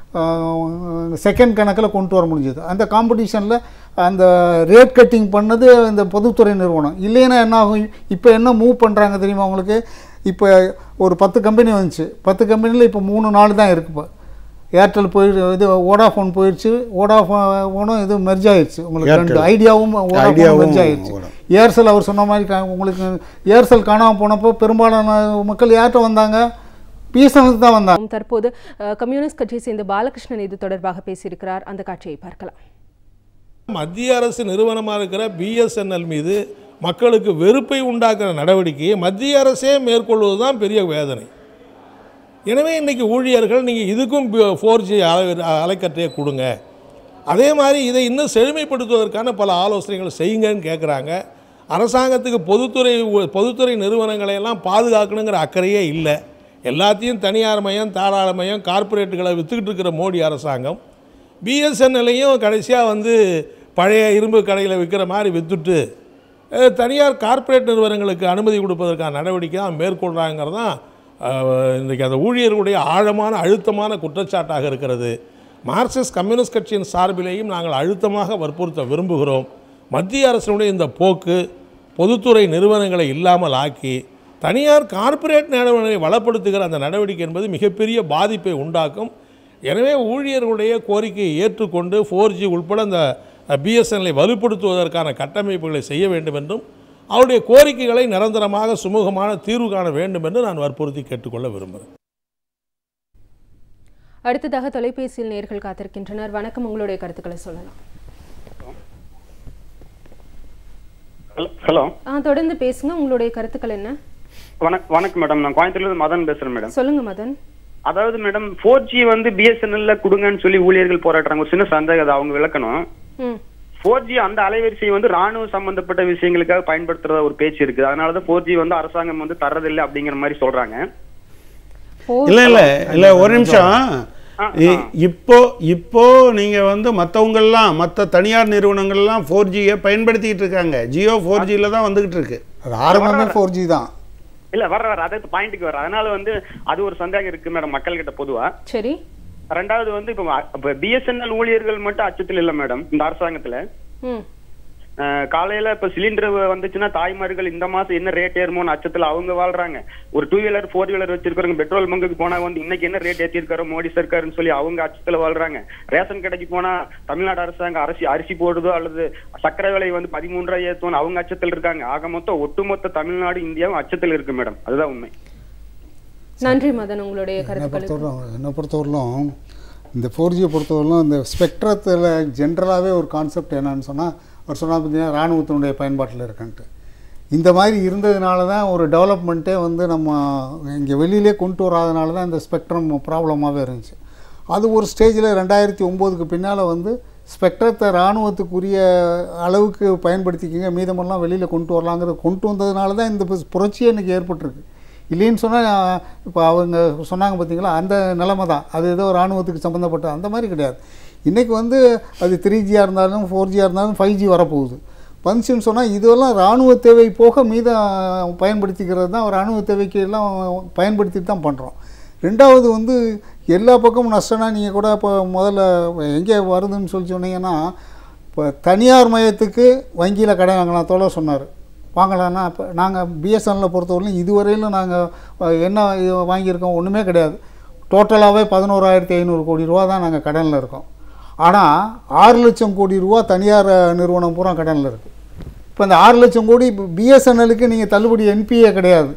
செகண்ட் கணக்கில் கொண்டு வர முடிஞ்சது அந்த காம்படிஷனில் அந்த ரேட் கட்டிங் பண்ணது இந்த பொதுத்துறை நிறுவனம் இல்லைன்னா என்ன ஆகும் இப்போ என்ன மூவ் பண்ணுறாங்க தெரியுமா உங்களுக்கு இப்போ ஒரு பத்து கம்பெனி வந்துச்சு பத்து கம்பெனியில் இப்போ மூணு நாலு தான் இருக்கு இப்போ ஏர்டெல் போய் இது ஓடாஃபோன் போயிடுச்சு ஓடாஃபோனும் இது மெர்ஜ் ஆயிடுச்சு உங்களுக்கு ரெண்டு ஏர்டெல். ஐடியாவும் ஓடாஃபோன் ஐடியாவும் மெர்ஜ் ஆயிடுச்சு ஓடா. ஏர்செல் அவர் சொன்ன மாதிரி கா- உங்களுக்கு ஏர்செல் காணாமல் போனப்போ பெரும்பாலான மக்கள் யார்கிட்ட வந்தாங்க பிஎஸ்என்எல் தான் வந்தாங்க தற்போது அஹ், கம்யூனிஸ்ட் கட்சியை சேர்ந்த பாலகிருஷ்ணன் இது தொடர்பாக பேசியிருக்கிறார் அந்த காட்சியை பார்க்கலாம் மத்திய அரசு நிறுவனமாக இருக்கிற பிஎஸ்என்எல் மீது மக்களுக்கு வெறுப்பை உண்டாக்குற நடவடிக்கையை மத்திய அரசே மேற்கொள்வது தான் பெரிய வேதனை எனவே இன்றைக்கி ஊழியர்கள் நீங்கள் இதுக்கும் ஃபோர் ஜி அலைக்கற்றையை கொடுங்க அதே மாதிரி இதை இன்னும் செழுமைப்படுத்துவதற்கான பல ஆலோசனைகள் செய்யுங்கன்னு கேட்குறாங்க அரசாங்கத்துக்கு பொதுத்துறை உ- பொதுத்துறை நிறுவனங்களை எல்லாம் பாதுகாக்கணுங்கிற அக்கறையே இல்லை எல்லாத்தையும் தனியார் மயம் தாராள மயம் கார்ப்பரேட்டுகளை விற்றுக்கிட்டு இருக்கிற மோடி அரசாங்கம் பிஎஸ்என்எல்லையும் கடைசியாக வந்து பழைய இரும்பு கடையில் விற்கிற மாதிரி விற்றுட்டு அஹ், தனியார் கார்ப்பரேட் நிறுவனங்களுக்கு அனுமதி கொடுப்பதற்கான நடவடிக்கை தான் மேற்கொள்கிறாங்கிறது தான் அஹ், இன்றைக்கி அந்த ஊழியர்களுடைய ஆழமான அழுத்தமான குற்றச்சாட்டாக இருக்கிறது மார்க்சிஸ்ட் கம்யூனிஸ்ட் கட்சியின் சார்பிலேயும் நாங்கள் அழுத்தமாக வற்புறுத்த விரும்புகிறோம் மத்திய அரசினுடைய இந்த போக்கு பொதுத்துறை நிறுவனங்களை இல்லாமல் ஆக்கி தனியார் கார்ப்பரேட் நிறுவனங்களை வளப்படுத்துகிற அந்த நடவடிக்கை என்பது மிகப்பெரிய பாதிப்பை உண்டாக்கும் எனவே ஊழியர்களுடைய கோரிக்கையை ஏற்றுக்கொண்டு ஃபோர் ஜி உட்பட அந்த பிஎஸ்என்எல்லை வலுப்படுத்துவதற்கான கட்டமைப்புகளை செய்ய வேண்டும் என்றும் அவருடைய கோரிக்கைகளை நிரந்தரமாக சுமூகமான தீர்வு காண வேண்டும் என்று நான் வற்புறுத்தி கேட்டுக்கொள்ள விரும்புகிறேன் அடுத்ததாக தொலைபேசியில் நேர்கள் காத்திருக்கின்றனர் வணக்கம் உங்களுடைய கருத்துக்களை சொல்லலாம் ஹலோ ஆ தொடர்ந்து பேசுங்க உங்களுடைய கருத்துக்கள் என்ன வணக் வணக்கம் மேடம் நான் கோயம்புத்தூர்ல மதன் பேசுறேன் மேடம் சொல்லுங்க மதன் அதாவது மேடம் ஃபோர் ஜி வந்து பிஎஸ்என்எல்ல கொடுங்கன்னு சொல்லி ஊழியர்கள் போராடுறாங்க ஒரு சின்ன சந்தேகம் அதை அவங்க விளக்கணும் ம் ஃபோர் ஜி அந்த அலைவரிசை வந்து ராணுவ சம்பந்தப்பட்ட விஷயங்களுக்காக பயன்படுத்துறதா ஒரு பேச்சு இருக்குது அதனாலதான் ஃபோர் ஜி வந்து அரசாங்கம் வந்து தரதில்லை அப்படிங்கிற மாதிரி சொல்றாங்க இல்ல இல்ல இல்ல ஒரு நிமிஷம் ஆ, இ- இப்போ இப்போ நீங்க வந்து மற்றவங்கெல்லாம் மற்ற தனியார் நிறுவனங்கள்லாம் ஃபோர் ஜியை பயன்படுத்திக்கிட்டு இருக்காங்க ஜியோ ஃபோர் ஜியில் தான் வந்துகிட்டு இருக்கு அது ஆரம்பமே ஃபோர் ஜி தான் இல்ல வர வர அதே பாயிண்ட்டுக்கு வர அதனால வந்து அது ஒரு சந்தேகம் இருக்கு மேடம் மக்கள் கிட்ட பொதுவா சரி ரெண்டாவது வந்து இப்போ பிஎஸ்என்எல் ஊழியர்கள் மட்டும் அச்சத்தில் இல்ல மேடம் இந்த அரசாங்கத்துல ம் அஹ் காலையில இப்ப சிலிண்டர் வந்துச்சுன்னா தாய்மார்கள் இந்த மாசம் என்ன ரேட் ஏறுமோன்னு அச்சத்துல அவங்க வாழ்றாங்க ஒரு டூ வீலர் ஃபோர் வீலர் வச்சிருக்கிறவங்க பெட்ரோல் பங்குக்கு போனா வந்து இன்னைக்கு என்ன ரேட் ஏத்திருக்காரு மோடி சர்க்காருன்னு சொல்லி அவங்க அச்சத்துல வாழ்றாங்க ரேஷன் கடைக்கு போனா தமிழ்நாடு அரசாங்கம் அரிசி அரிசி போடுதோ அல்லது சக்கரை விலை வந்து பதிமூன்றாயிரம் ஏத்துவோம் அவங்க அச்சத்தில் இருக்காங்க ஆக மொத்தம் ஒட்டுமொத்த தமிழ்நாடு இந்தியாவும் அச்சத்தில் இருக்கு மேடம் அதுதான் உண்மை நன்றி மதன் உங்களுடைய என்னை கருத்துக்களுக்கு பொறுத்தவரைக்கும் என்னை பொறுத்தவரையிலும் இந்த ஃபோர் ஜியை பொறுத்தவரையிலும் இந்த ஸ்பெக்ட்ரத்தில் ஜென்ரலாகவே ஒரு கான்செப்ட் என்னன்னு சொன்னால் அவர் சொன்னால் பார்த்தீங்கன்னா இராணுவத்தினுடைய பயன்பாட்டில் இருக்குன்ட்டு இந்த மாதிரி இருந்ததுனால தான் ஒரு டெவலப்மெண்ட்டே வந்து நம்ம இங்கே வெளியிலே கொண்டு வராதனால தான் இந்த ஸ்பெக்ட்ரம் ப்ராப்ளமாகவே இருந்துச்சு அது ஒரு ஸ்டேஜில் ரெண்டாயிரத்தி ஒம்போதுக்கு பின்னால் வந்து ஸ்பெக்ட்ரத்தை இராணுவத்துக்குரிய அளவுக்கு பயன்படுத்திக்கிங்க மீதமெல்லாம் வெளியில் கொண்டு வரலாங்கிறது கொண்டு வந்ததுனால தான் இந்த பு- புரட்சியே இன்றைக்கி ஏற்பட்டிருக்கு இல்லைன்னு சொன்னால் இப்போ அவங்க சொன்னாங்க பார்த்தீங்களா அந்த நிலைமை தான் அது ஏதோ இராணுவத்துக்கு சம்மந்தப்பட்ட அந்த மாதிரி கிடையாது இன்றைக்கி வந்து அது த்ரீ ஜியாக இருந்தாலும் ஃபோர் ஜியாக இருந்தாலும் ஃபைவ் ஜி வரப்போகுது வந்துச்சுன்னு சொன்னால் இதெல்லாம் இராணுவ தேவை போக மீதம் பயன்படுத்திக்கிறது தான் இராணுவ தேவைக்கு எல்லாம் பயன்படுத்திட்டு தான் பண்ணுறோம் ரெண்டாவது வந்து எல்லா பக்கமும் நஷ்டம்னா நீங்கள் கூட இப்போ முதல்ல எங்கே வருதுன்னு சொல்லி சொன்னீங்கன்னா இப்போ தனியார் மையத்துக்கு வங்கியில் கடன் வாங்கலாம் தோழர் சொன்னார் வாங்கலாம்னா இப்போ நாங்கள் பிஎஸ்என்எல்லை பொறுத்தவரையிலும் இதுவரையிலும் நாங்கள் என்ன இது வாங்கியிருக்கோம் ஒன்றுமே கிடையாது டோட்டலாகவே பதினோராயிரத்தி ஐநூறு கோடி ரூபா தான் நாங்கள் கடனில் இருக்கோம் ஆனால் ஆறு லட்சம் கோடி ரூபா தனியார் நிறுவனம் பூரா கடனில் இருக்குது இப்போ இந்த ஆறு லட்சம் கோடி பிஎஸ்என்எலுக்கு நீங்கள் தள்ளுபடி என்பிஏ கிடையாது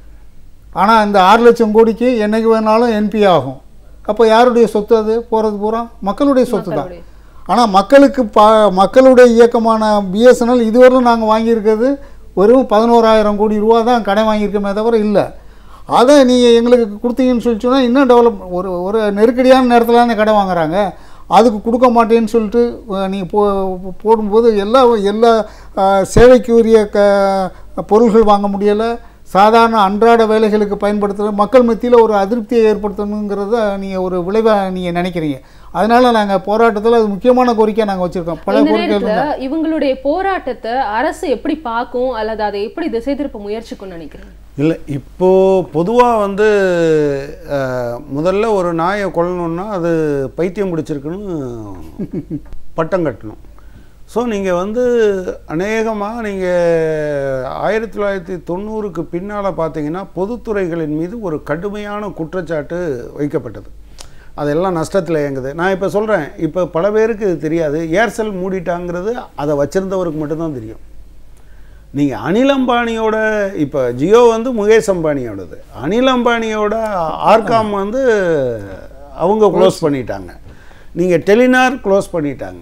ஆனால் இந்த ஆறு லட்சம் கோடிக்கு என்னைக்கு வேணாலும் என்பி ஆகும் அப்போ யாருடைய சொத்து அது போகிறது பூரா மக்களுடைய சொத்து தான் மக்களுடைய. ஆனால் மக்களுக்கு ப மக்களுடைய இயக்கமான பிஎஸ்என்எல் இதுவரையிலும் நாங்கள் வாங்கியிருக்கிறது வெறும் பதினோராயிரம் கோடி ரூபா தான் கடன் வாங்கியிருக்கோமே தவிர இல்லை அதை நீங்கள் எங்களுக்கு கொடுத்தீங்கன்னு சொல்லி சொன்னால் இன்னும் டெவலப் ஒரு ஒரு நெருக்கடியான நேரத்தில் தானே கடன் வாங்குறாங்க அதுக்கு கொடுக்க மாட்டேன்னு சொல்லிட்டு நீங்கள் போ போடும்போது எல்லா எல்லா அஹ், சேவைக்கு உரிய க பொருள்கள் வாங்க முடியலை சாதாரண அன்றாட வேலைகளுக்கு பயன்படுத்துகிற மக்கள் மத்தியில் ஒரு அதிருப்தியை ஏற்படுத்தணுங்கிறத நீங்கள் ஒரு விளைவாக நீங்கள் நினைக்கிறீங்க அதனால் நாங்கள் போராட்டத்தில் அது முக்கியமான கோரிக்கையாக நாங்கள் வச்சுருக்கோம் பல இந்த கோரிக்கைகள் நேரத்துல இருந்தா- இவங்களுடைய போராட்டத்தை அரசு எப்படி பார்க்கும் அல்லது அதை எப்படி திசை திருப்ப முயற்சிக்கும்னு நினைக்கிறீங்க இல்லை இப்போது பொதுவாக வந்து அஹ், முதல்ல ஒரு நாயை கொல்லணுன்னா அது பைத்தியம் பிடிச்சிருக்குன்னு பட்டம் கட்டணும் ஸோ நீங்கள் வந்து அநேகமாக நீங்கள் ஆயிரத்தி தொள்ளாயிரத்தி தொண்ணூறுக்கு பின்னால் பார்த்தீங்கன்னா பொதுத்துறைகளின் மீது ஒரு கடுமையான குற்றச்சாட்டு வைக்கப்பட்டது அதெல்லாம் நஷ்டத்தில் இயங்குது நான் இப்போ சொல்கிறேன் இப்போ பல பேருக்கு இது தெரியாது ஏர்செல் மூடிட்டாங்கிறது அதை வச்சுருந்தவருக்கு மட்டும்தான் தெரியும் நீங்கள் அனில் அம்பானியோட இப்போ ஜியோ வந்து முகேஷ் அம்பானியோடது அனில் அம்பானியோட ஆர்காம் வந்து அவங்க க்ளோஸ் பண்ணிட்டாங்க நீங்கள் டெலினார் க்ளோஸ் பண்ணிட்டாங்க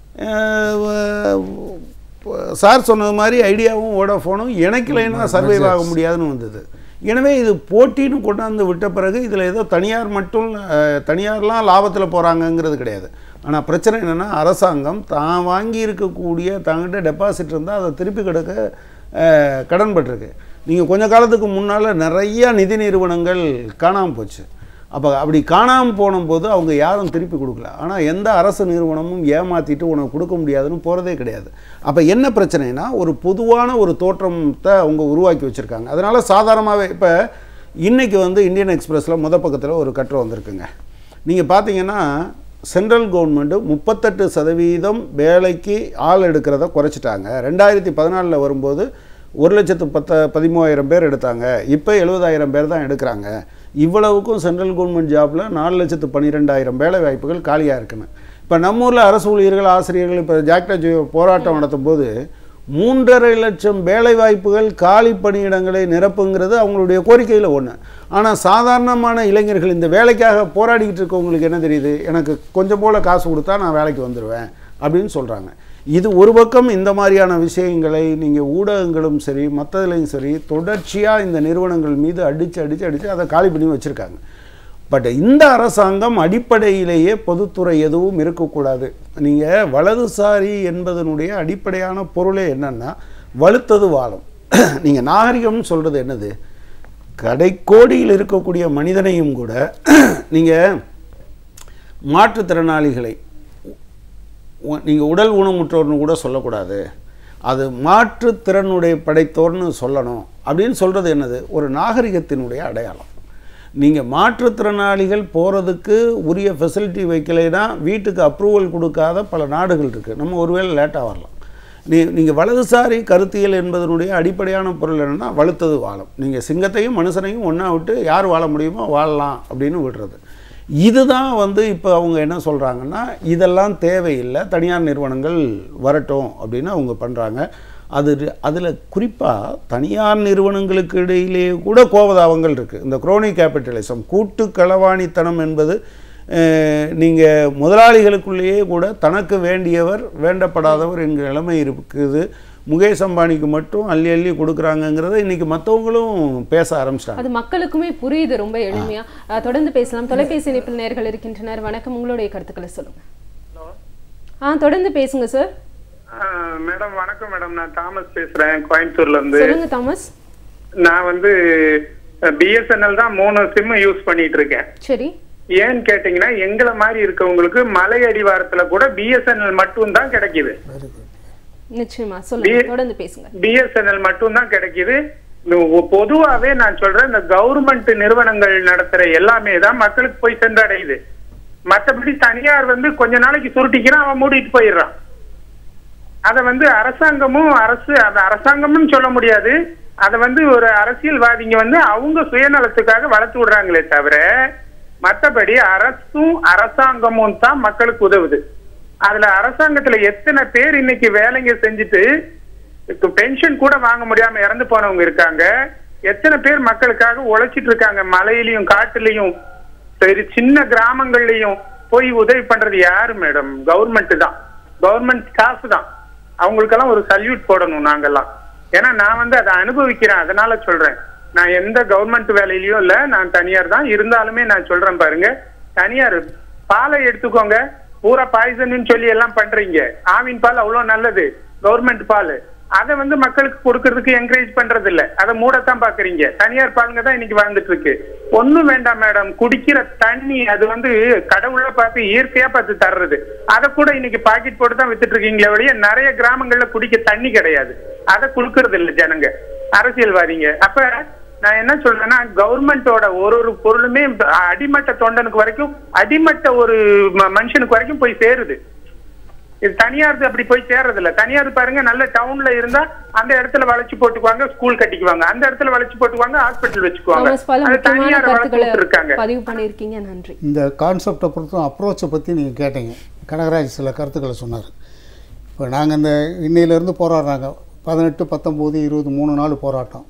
அஹ் சார் சொன்னது மாதிரி ஐடியாவும் வோடாஃபோனும் இணைக்கலைன்னா சர்வைவ் ஆக முடியாதுன்னு வந்தது எனவே இது போட்டின்னு கொண்டாந்து விட்ட பிறகு இதில் ஏதோ தனியார் மட்டும் அஹ், தனியார்லாம் லாபத்தில் போகிறாங்கங்கிறது கிடையாது ஆனால் பிரச்சனை என்னென்னா அரசாங்கம் தான் வாங்கி இருக்கக்கூடிய தங்கிட்ட டெபாசிட் இருந்தால் அதை திருப்பி கொடுக்க அஹ், கடன்பட்டிருக்கு நீங்கள் கொஞ்ச காலத்துக்கு முன்னால் நிறைய நிதி நிறுவனங்கள் காணாமல் போச்சு அப்போ அப்படி காணாமல் போனும்போது அவங்க யாரும் திருப்பி கொடுக்கல ஆனால் எந்த அரசு நிறுவனமும் ஏமாற்றிட்டு உனக்கு கொடுக்க முடியாதுன்னு போகிறதே கிடையாது அப்போ என்ன பிரச்சனைனா ஒரு பொதுவான ஒரு தோற்றத்தை அவங்க உருவாக்கி வச்சுருக்காங்க அதனால் சாதாரணமாகவே இப்போ இன்றைக்கி வந்து இந்தியன் எக்ஸ்பிரஸில் முத பக்கத்தில் ஒரு கட்டுரை வந்திருக்குங்க நீங்கள் பார்த்தீங்கன்னா சென்ட்ரல் கவர்மெண்ட்டு முப்பத்தெட்டு சதவீதம் வேலைக்கு ஆள் எடுக்கிறத குறைச்சிட்டாங்க ரெண்டாயிரத்தி பதினாலில் வரும்போது ஒரு லட்சத்து பத்த பதிமூவாயிரம் பேர் எடுத்தாங்க இப்போ எழுபதாயிரம் பேர் தான் எடுக்கிறாங்க இவ்வளவுக்கும் சென்ட்ரல் கவர்மெண்ட் ஜாப்பில் நாலு லட்சத்து பன்னிரெண்டாயிரம் வேலை வாய்ப்புகள் காலியாக இருக்குன்னு இப்போ நம்ம ஊரில் அரசு ஊழியர்கள் ஆசிரியர்கள் இப்போ ஜாக்டா ஜியோ போராட்டம் நடத்தும் போது மூன்றரை லட்சம் வேலை வாய்ப்புகள் காலி பணியிடங்களை நிரப்புங்கிறது அவங்களுடைய கோரிக்கையில் ஒன்று ஆனால் சாதாரணமான இளைஞர்கள் இந்த வேலைக்காக போராடிக்கிட்டு இருக்கவங்களுக்கு என்ன தெரியுது எனக்கு கொஞ்சம் போல் காசு கொடுத்தா நான் வேலைக்கு வந்துடுவேன் அப்படின்னு சொல்கிறாங்க இது ஒரு பக்கம் இந்த மாதிரியான விஷயங்களை நீங்கள் ஊடகங்களும் சரி மற்றதுலையும் சரி தொடர்ச்சியாக இந்த நிறுவனங்கள் மீது அடித்து அடித்து அடித்து அதை காலி பண்ணி வச்சுருக்காங்க பட் இந்த அரசாங்கம் அடிப்படையிலேயே பொதுத்துறை எதுவும் இருக்கக்கூடாது நீங்கள் வலதுசாரி என்பதனுடைய அடிப்படையான பொருளே என்னன்னா வலுத்தது வாழும் நீங்கள் நாகரிகம்னு சொல்கிறது என்னது கடைக்கோடியில் இருக்கக்கூடிய மனிதனையும் கூட நீங்கள் மாற்றுத்திறனாளிகளை நீங்கள் உடல் ஊனமுற்றோர்னு கூட சொல்லக்கூடாது அது மாற்றுத்திறனுடைய படைத்தோர்னு சொல்லணும் அப்படின்னு சொல்கிறது என்னது ஒரு நாகரிகத்தினுடைய அடையாளம் நீங்கள் மாற்றுத்திறனாளிகள் போகிறதுக்கு உரிய ஃபெசிலிட்டி வைக்கலைன்னா வீட்டுக்கு அப்ரூவல் கொடுக்காத பல நாடுகள் இருக்குது நம்ம ஒருவேளை லேட்டாக வரலாம் நீ நீங்கள் வலதுசாரி கருத்தியல் என்பதனுடைய அடிப்படையான பொருள் என்னென்னா வலுத்தது வாழும் நீங்கள் சிங்கத்தையும் மனுஷனையும் ஒன்றா விட்டு யார் வாழ முடியுமோ வாழலாம் அப்படின்னு விடுறது இதுதான் வந்து இப்போ அவங்க என்ன சொல்கிறாங்கன்னா இதெல்லாம் தேவையில்லை தனியார் நிறுவனங்கள் வரட்டும் அப்படின்னு அவங்க பண்ணுறாங்க அது அதில் குறிப்பாக தனியார் நிறுவனங்களுக்கு இடையிலே கூட கோபதாபங்கள் இருக்குது இந்த குரோனி கேபிட்டலிசம் கூட்டு களவாணித்தனம் என்பது நீங்கள் முதலாளிகளுக்குள்ளேயே கூட தனக்கு வேண்டியவர் வேண்டப்படாதவர் என்கிற நிலைமை இருக்குது முகேஷ் அம்பானிக்கு மட்டும் அள்ளி அள்ளி கொடுக்குறாங்கங்கிறத இன்னைக்கு மற்றவங்களும் பேச ஆரம்பிச்சிட்டாங்க அது மக்களுக்குமே புரியுது ரொம்ப எளிமையா அஹ், தொடர்ந்து பேசலாம் தொலைபேசி இணைப்பில் நேர்கள் இருக்கின்றனர் வணக்கம் உங்களுடைய கருத்துக்களை சொல்லுங்க ஆ தொடர்ந்து பேசுங்க சார் மேடம் வணக்கம் மேடம் நான் தாமஸ் பேசுறேன் கோயம்புத்தூர்ல இருந்து சொல்லுங்க தாமஸ் நான் வந்து பிஎஸ்என்எல் தான் மூணு சிம் யூஸ் பண்ணிட்டு இருக்கேன் சரி ஏன்னு கேட்டீங்கன்னா எங்களை மாதிரி இருக்கவங்களுக்கு மலை அடிவாரத்துல கூட பிஎஸ்என்எல் மட்டும் தான் கிடைக்குது நிச்சயமா சொல்லுங்க தொடர்ந்து பேசுங்க பிஎஸ்என்எல் மட்டும் தான் கிடைக்குது இந்த பொதுவாவே நான் சொல்றேன் இந்த கவர்மெண்ட் நிறுவனங்கள் நடத்துற எல்லாமே தான் மக்களுக்கு போய் சென்றடையுது மத்தபடி தனியார் வந்து கொஞ்ச நாளைக்கு சுருட்டிக்கிறான் அவன் மூடிட்டு போயிடுறான் அத வந்து அரசாங்கமும் அரசு அந்த அரசாங்கம்னு சொல்ல முடியாது அத வந்து ஒரு அரசியல்வாதிங்க வந்து அவங்க சுயநலத்துக்காக வளர்த்து விடுறாங்களே தவிர மத்தபடி அரசும் அரசாங்கமும் தான் மக்களுக்கு உதவுது அதுல அரசாங்கத்துல எத்தனை பேர் இன்னைக்கு வேலைங்க செஞ்சுட்டு இப்ப பென்ஷன் கூட வாங்க முடியாம இறந்து போனவங்க இருக்காங்க எத்தனை பேர் மக்களுக்காக உழைச்சிட்டு இருக்காங்க மலையிலயும் காட்டுலயும் சரி சின்ன கிராமங்கள்லயும் போய் உதவி பண்றது யாரு மேடம் கவர்மெண்ட் தான் கவர்மெண்ட் காசு தான் அவங்களுக்கெல்லாம் ஒரு சல்யூட் போடணும் நாங்கெல்லாம் ஏன்னா நான் வந்து அதை அனுபவிக்கிறேன் அதனால சொல்றேன் நான் எந்த கவர்மெண்ட் வேலையிலயும் இல்ல நான் தனியார் தான் இருந்தாலுமே நான் சொல்றேன் பாருங்க தனியார் பாலை எடுத்துக்கோங்க பூரா பாய்சன் சொல்லி எல்லாம் பண்றீங்க ஆவின் பால் அவ்வளவு நல்லது கவர்மெண்ட் பால் அதை வந்து மக்களுக்கு கொடுக்கறதுக்கு என்கரேஜ் பண்றது இல்ல அதை மூடத்தான் பாக்குறீங்க தனியார் பாலுங்க தான் இன்னைக்கு வாழ்ந்துட்டு இருக்கு ஒண்ணும் வேண்டாம் மேடம் குடிக்கிற தண்ணி அது வந்து கடவுள பார்த்து இயற்கையா பார்த்து தர்றது அதை கூட இன்னைக்கு பாக்கெட் போட்டு தான் வித்துட்டு இருக்கீங்களே ஒழிய நிறைய கிராமங்கள்ல குடிக்க தண்ணி கிடையாது அதை கொடுக்கறது இல்ல ஜனங்க அரசியல்வாதிங்க அப்ப நான் என்ன சொல்றேன்னா கவர்மெண்டோட ஒரு ஒரு பொருளுமே அடிமட்ட தொண்டனுக்கு வரைக்கும் அடிமட்ட ஒரு ம- மனுஷனுக்கு வரைக்கும் போய் சேருது இது தனியார் அப்படி போய் சேர்றது இல்ல தனியார் பாருங்க நல்ல டவுன்ல இருந்தா அந்த இடத்துல வளைச்சு போட்டுக்குவாங்க ஸ்கூல் கட்டிக்குவாங்க அந்த இடத்துல வளைச்சு போட்டுக்குவாங்க ஹாஸ்பிட்டல் வச்சுக்குவாங்க தாமஸ் பல அது முக்கியமான தனியார் வளர்த்து கருத்துக்களை இருக்காங்க பதிவு பண்ணியிருக்கீங்க நன்றி இந்த கான்செப்டை பொறுத்தும் அப்ரோச்சை பற்றி நீங்கள் கேட்டீங்க கனகராஜ் சில கருத்துக்களை சொன்னார் இப்போ நாங்கள் இந்த இன்னையிலேருந்து போராடுறாங்க பதினெட்டு பத்தொம்போது இருபது மூணு நாள் போராட்டம்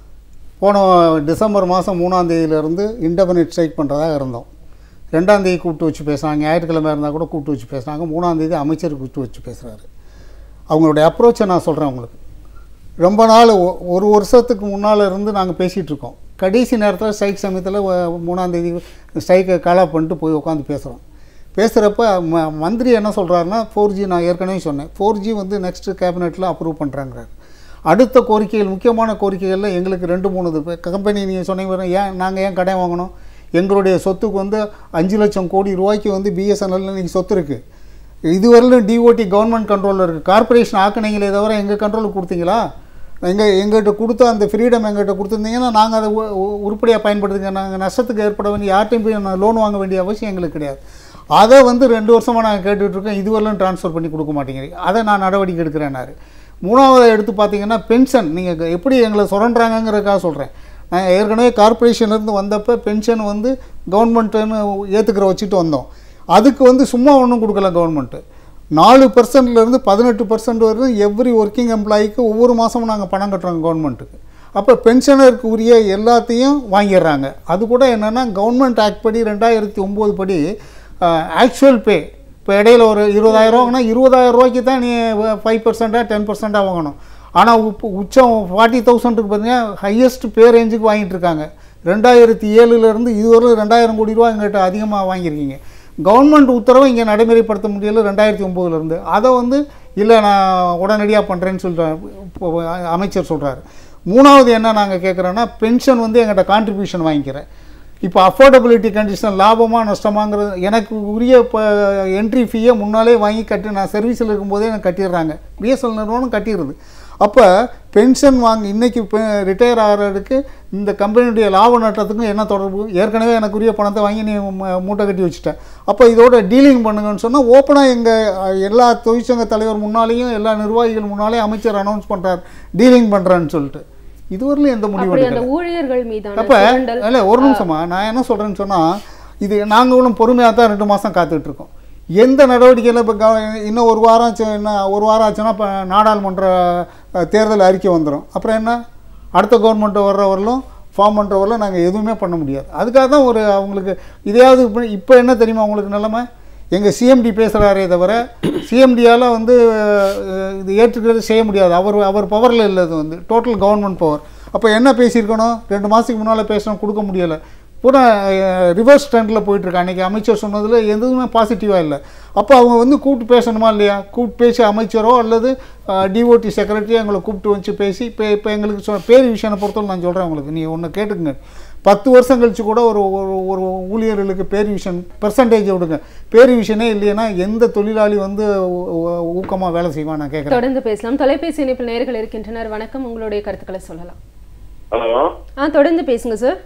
போன டிசம்பர் மாதம் மூணாம் தேதியிலேருந்து இன்டர்மினேட் ஸ்ட்ரைக் பண்ணுறதாக இருந்தோம் ரெண்டாம் தேதி கூப்பிட்டு வச்சு பேசுனாங்க ஞாயிற்றுக்கிழமை இருந்தால் கூட கூப்பிட்டு வச்சு பேசுனாங்க மூணாம் தேதி அமைச்சர் கூப்பிட்டு வச்சு பேசுகிறாரு அவங்களுடைய அப்ரோச்சை நான் சொல்கிறேன் உங்களுக்கு ரொம்ப நாள் ஒ- ஒரு வருஷத்துக்கு முன்னால் இருந்து நாங்கள் பேசிகிட்டு இருக்கோம் கடைசி நேரத்தில் ஸ்ட்ரைக் சமயத்தில் மூணாம் தேதி ஸ்ட்ரைக்கை காலா பண்ணிட்டு போய் உட்காந்து பேசுகிறோம் பேசுகிறப்ப ம மந்திரி என்ன சொல்கிறாருன்னா ஃபோர் ஜி நான் ஏற்கனவே சொன்னேன் ஃபோர் ஜி வந்து நெக்ஸ்ட்டு கேபினெட்டில் அப்ரூவ் பண்ணுறாங்கிறாரு அடுத்த கோரிக்கைகள் முக்கியமான கோரிக்கைகளில் எங்களுக்கு ரெண்டு மூணு இது கம்பெனி நீங்கள் சொன்னீங்க பாருங்க, ஏன் நாங்கள் ஏன் கடன் வாங்கணும் எங்களுடைய சொத்துக்கு வந்து அஞ்சு லட்சம் கோடி ரூபாய்க்கு வந்து பிஎஸ்என்எல் இன்னைக்கு சொத்து இருக்குது இதுவரையிலும் டிஓடி கவர்மெண்ட் கண்ட்ரோலில் இருக்குது கார்ப்பரேஷன் ஆக்குனீங்களே தவிர எங்கள் கண்ட்ரோலுக்கு கொடுத்தீங்களா எங்கள் எங்கள்கிட்ட கொடுத்த அந்த ஃப்ரீடம் எங்கள்கிட்ட கொடுத்துருந்தீங்கன்னா நாங்கள் அதை உ- உ- உருப்படியாக பயன்படுத்துங்க நாங்கள் நஷ்டத்துக்கு ஏற்பட வேண்டிய யார்ட்டையும் போய் லோன் வாங்க வேண்டிய அவசியம் எங்களுக்கு கிடையாது அதை வந்து ரெண்டு வருஷமாக நாங்கள் கேட்டுட்ருக்கோம் இதுவரையிலும் ட்ரான்ஸ்ஃபர் பண்ணி கொடுக்க மாட்டேங்கிறீங்க அதை நான் நடவடிக்கை எடுக்கிறேன்னாரு மூணாவது எடுத்து பார்த்தீங்கன்னா பென்ஷன் நீங்கள் எப்படி எங்களை சுரண்டுறாங்கங்கிறதுக்காக சொல்கிறேன் நான் ஏற்கனவே கார்ப்பரேஷன்லேருந்து வந்தப்போ பென்ஷன் வந்து கவர்மெண்ட்டுன்னு ஏற்றுக்கிற வச்சுட்டு வந்தோம் அதுக்கு வந்து சும்மா ஒன்றும் கொடுக்கல கவர்மெண்ட்டு நாலு பர்சன்ட்லேருந்து பதினெட்டு பர்சன்ட் வரைக்கும் எவ்ரி ஒர்க்கிங் எம்ப்ளாயிக்கு ஒவ்வொரு மாதமும் நாங்கள் பணம் கட்டுறோம் கவர்மெண்ட்டுக்கு அப்போ பென்ஷனருக்கு உரிய எல்லாத்தையும் வாங்கிடுறாங்க அது கூட என்னென்னா கவர்மெண்ட் ஆக்ட் படி ரெண்டாயிரத்தி ஒம்பது படி ஆக்சுவல் பே இப்போ இடையில ஒரு இருபதாயிரம் வாங்கினா இருபதாயிரம் ரூபாய்க்கு தான் நீ ஃபைவ் பர்சண்ட்டாக டென் பர்சண்ட்டாக வாங்கணும் ஆனால் உப்பு உச்சம் ஃபார்ட்டி தௌசண்ட்க்கு பார்த்தீங்கன்னா ஹையஸ்ட் பே ரேஞ்சுக்கு வாங்கிட்டு இருக்காங்க ரெண்டாயிரத்தி ஏழுலேருந்து இதுவரை ரெண்டாயிரம் கோடி ரூபா எங்கிட்ட அதிகமாக வாங்கியிருக்கீங்க கவர்மெண்ட் உத்தரவை இங்கே நடைமுறைப்படுத்த முடியல ரெண்டாயிரத்தி ஒம்போதுலேருந்து அதை வந்து இல்லை நான் உடனடியாக பண்ணுறேன்னு சொல்லிட்டு இப்போ அமைச்சர் சொல்கிறாரு மூணாவது என்ன நாங்கள் கேட்குறோன்னா பென்ஷன் வந்து எங்கிட்ட கான்ட்ரிபியூஷன் வாங்கிக்கிறேன் இப்போ அஃபோர்டபிலிட்டி கண்டிஷன் லாபமாக நஷ்டமாங்கிறது எனக்கு உரிய இப்போ என்ட்ரி ஃபீயை முன்னாலே வாங்கி கட்டி நான் சர்வீஸில் இருக்கும்போதே எனக்கு கட்டிடுறாங்க பிஎஸ்எல் நிறுவனம் கட்டிடுறது அப்போ பென்ஷன் வாங்க இன்றைக்கி இப்போ ரிட்டையர் ஆகிறதுக்கு இந்த கம்பெனியுடைய லாப நட்டத்துக்கும் என்ன தொடர்பு ஏற்கனவே எனக்கு உரிய பணத்தை வாங்கி நீ ம- மூட்டை கட்டி வச்சுட்டேன் அப்போ இதோட டீலிங் பண்ணுங்கன்னு சொன்னால் ஓப்பனாக எங்கள் எல்லா தொழிற்சங்க தலைவர் முன்னாலேயும் எல்லா நிர்வாகிகள் முன்னாலேயும் அமைச்சர் அனௌன்ஸ் பண்ணுறார் டீலிங் பண்ணுறேன்னு சொல்லிட்டு இதுவரையிலும் எந்த முடிவு அப்படி எடுக்கல அந்த ஊழியர்கள் மீதான அப்போ சுரண்டல் இல்லை ஒரு நிமிஷமா நான் என்ன சொல்கிறேன்னு சொன்னால் இது நாங்களும் பொறுமையாக தான் ரெண்டு மாதம் காத்துக்கிட்டு இருக்கோம் எந்த நடவடிக்கையில் இப்போ இன்னும் ஒரு வாரம் ஆச்சு இன்னும் ஒரு வாரம் ஆச்சுன்னா இப்போ நாடாளுமன்ற அஹ், தேர்தல் அறிக்கை வந்துடும் அப்புறம் என்ன அடுத்த கவர்மெண்ட் வர்ற வரலும் ஃபார்ம் பண்ணுற வரலும் நாங்கள் எதுவுமே பண்ண முடியாது அதுக்காக தான் ஒரு அவங்களுக்கு இதையாவது இப்போ இப்போ என்ன தெரியுமா உங்களுக்கு நிலைமை எங்கள் சிஎம்டி பேசுகிறாரே தவிர சிஎம்டியால் வந்து அஹ், இது ஏற்றுக்கிறது செய்ய முடியாது அவர் அவர் பவரில் இல்லை இது வந்து டோட்டல் கவர்மெண்ட் பவர் அப்போ என்ன பேசியிருக்கணும் ரெண்டு மாதத்துக்கு முன்னால் பேசணும் கொடுக்க முடியலை பூரா ரிவர்ஸ் ட்ரெண்டில் போயிட்டுருக்கு அன்றைக்கி அமைச்சர் சொன்னதில் எதுவுமே பாசிட்டிவாக இல்லை அப்போ அவங்க வந்து கூப்பிட்டு பேசணுமா இல்லையா கூப்பிட்டு பேசி அமைச்சரோ அல்லது டிஓடி செக்ரட்டரியோ எங்களை கூப்பிட்டு வச்சு பேசி இப்போ இப்போ எங்களுக்கு சொ பேர் விஷயம் பொறுத்தவரை நான் சொல்கிறேன் உங்களுக்கு நீ ஒன்று கேட்டுக்குங்க பத்து வருஷம் கழிச்சு கூட ஒரு ஒரு ஒரு ஊழியர்களுக்கு பேர் விஷன் பெர்சன்டேஜ் விடுங்க பேர் விஷனே இல்லைன்னா எந்த தொழிலாளி வந்து ஊக்கமாக வேலை செய்வான் நான் கேட்குறேன் தொடர்ந்து பேசலாம் தொலைபேசி இணைப்பில் நேர்கள் இருக்கின்றனர் வணக்கம் உங்களுடைய கருத்துக்களை சொல்லலாம் ஹலோ ஆ தொடர்ந்து பேசுங்க சார்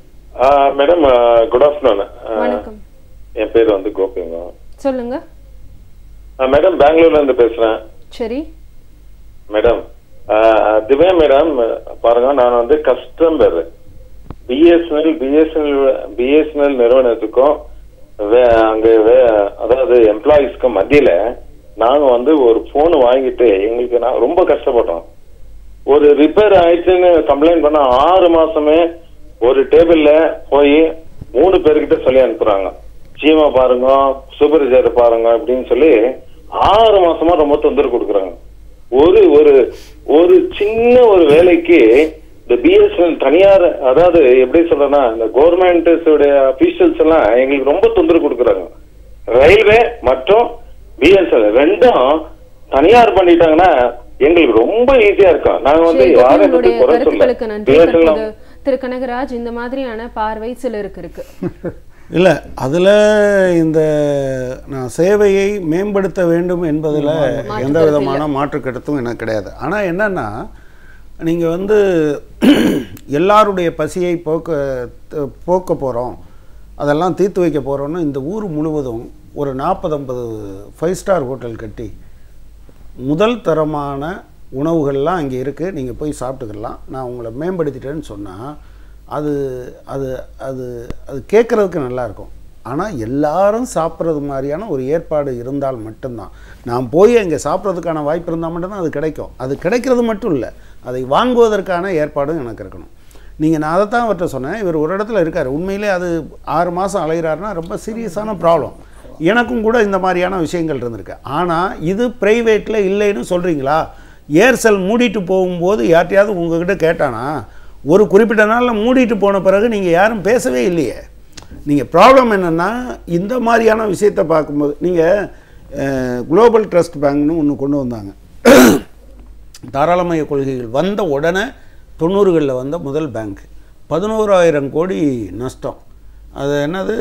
மேடம் குட் ஆஃப்டர்நூன் வணக்கம் என் பேர் வந்து கோபிங்க சொல்லுங்க மேடம் பெங்களூர்ல இருந்து பேசுறேன் சரி மேடம் திவ்யா மேடம் பாருங்க நான் வந்து கஸ்டமர் பிஎஸ்என்எல் பிஎஸ்என்எல் பிஎஸ்என்எல் நிறுவனத்துக்கும் வே- அங்க வே- அதாவது எம்ப்ளாயிஸ்க்கும் மத்தியில நாங்க வந்து ஒரு போன் வாங்கிட்டு எங்களுக்கு நான் ரொம்ப கஷ்டப்பட்டோம் ஒரு ரிப்பேர் ஆயிடுச்சுன்னு கம்ப்ளைண்ட் பண்ண ஆறு மாசமே ஒரு டேபிள்ல போய் மூணு பேர்கிட்ட சொல்லி அனுப்புறாங்க ஜீமா பாருங்க சூப்பர்வைசர் பாருங்க அப்படின்னு சொல்லி ஆறு மாசமா ரொம்ப தொந்தரவு கொடுக்குறாங்க ஒரு ஒரு ஒரு சின்ன ஒரு வேலைக்கு இந்த பிஎஸ்என்எல் தனியார் அதாவது எப்படி சொல்றேன்னா இந்த கவர்மெண்ட் உடைய அபிஷியல்ஸ் எல்லாம் எங்களுக்கு ரொம்ப தொந்தரவு கொடுக்குறாங்க ரயில்வே மற்றும் பிஎஸ்எல் ரெண்டும் தனியார் பண்ணிட்டாங்கன்னா எங்களுக்கு ரொம்ப ஈஸியா இருக்கும் நாங்க வந்து சரி, யாரை உங்களுடைய பத்தி குறை சொல்ல கருத்துக்களுக்கு நன்றி BSNL தற்போது திரு கனகராஜ் இந்த மாதிரியான பார்வை சிலருக்கு இருக்கு இல்லை அதில் இந்த நான் சேவையை மேம்படுத்த வேண்டும் என்பதில் எந்த விதமான மாற்று கருத்தும் எனக்கு கிடையாது ஆனால் என்னன்னா நீங்கள் வந்து எல்லாருடைய பசியை போக்க த- போக்க போகிறோம் அதெல்லாம் தீர்த்து வைக்க போகிறோன்னு இந்த ஊர் முழுவதும் ஒரு நாற்பது ஐம்பது ஃபைவ் ஸ்டார் ஹோட்டல் கட்டி முதல் தரமான உணவுகள்லாம் அங்கே இருக்குது நீங்கள் போய் சாப்பிட்டுக்கலாம் நான் உங்களை மேம்படுத்திட்டேன்னு சொன்னால் அது அது அது அது கேட்குறதுக்கு நல்லாயிருக்கும் ஆனால் எல்லாரும் சாப்பிட்றது மாதிரியான ஒரு ஏற்பாடு இருந்தால் மட்டும்தான் நான் போய் அங்கே சாப்பிட்றதுக்கான வாய்ப்பு இருந்தால் மட்டும்தான் அது கிடைக்கும் அது கிடைக்கிறது மட்டும் இல்லை அதை வாங்குவதற்கான ஏற்பாடும் எனக்கு இருக்கணும் நீங்கள் நான் அதை தான் அவர்கிட்ட சொன்னேன் இவர் ஒரு இடத்துல இருக்கார் உண்மையிலே அது ஆறு மாதம் அலைகிறாருன்னா ரொம்ப சீரியஸான ப்ராப்ளம் எனக்கும் கூட இந்த மாதிரியான விஷயங்கள் இருந்திருக்கு ஆனால் இது ப்ரைவேட்டில் இல்லைன்னு சொல்கிறீங்களா ஏர்செல் மூடிட்டு போகும்போது யார்ட்டையாவது உங்ககிட்ட கேட்டானா ஒரு குறிப்பிட்ட நாளில் மூடிட்டு போன பிறகு நீங்கள் யாரும் பேசவே இல்லையே நீங்கள் ப்ராப்ளம் என்னென்னா இந்த மாதிரியான விஷயத்தை பார்க்கும்போது நீங்கள் குளோபல் ட்ரஸ்ட் பேங்க்னு ஒன்று கொண்டு வந்தாங்க தாராளமய கொள்கைகள் வந்த உடனே தொண்ணூறுகளில் வந்த முதல் பேங்க் பதினோராயிரம் கோடி நஷ்டம் அது என்னது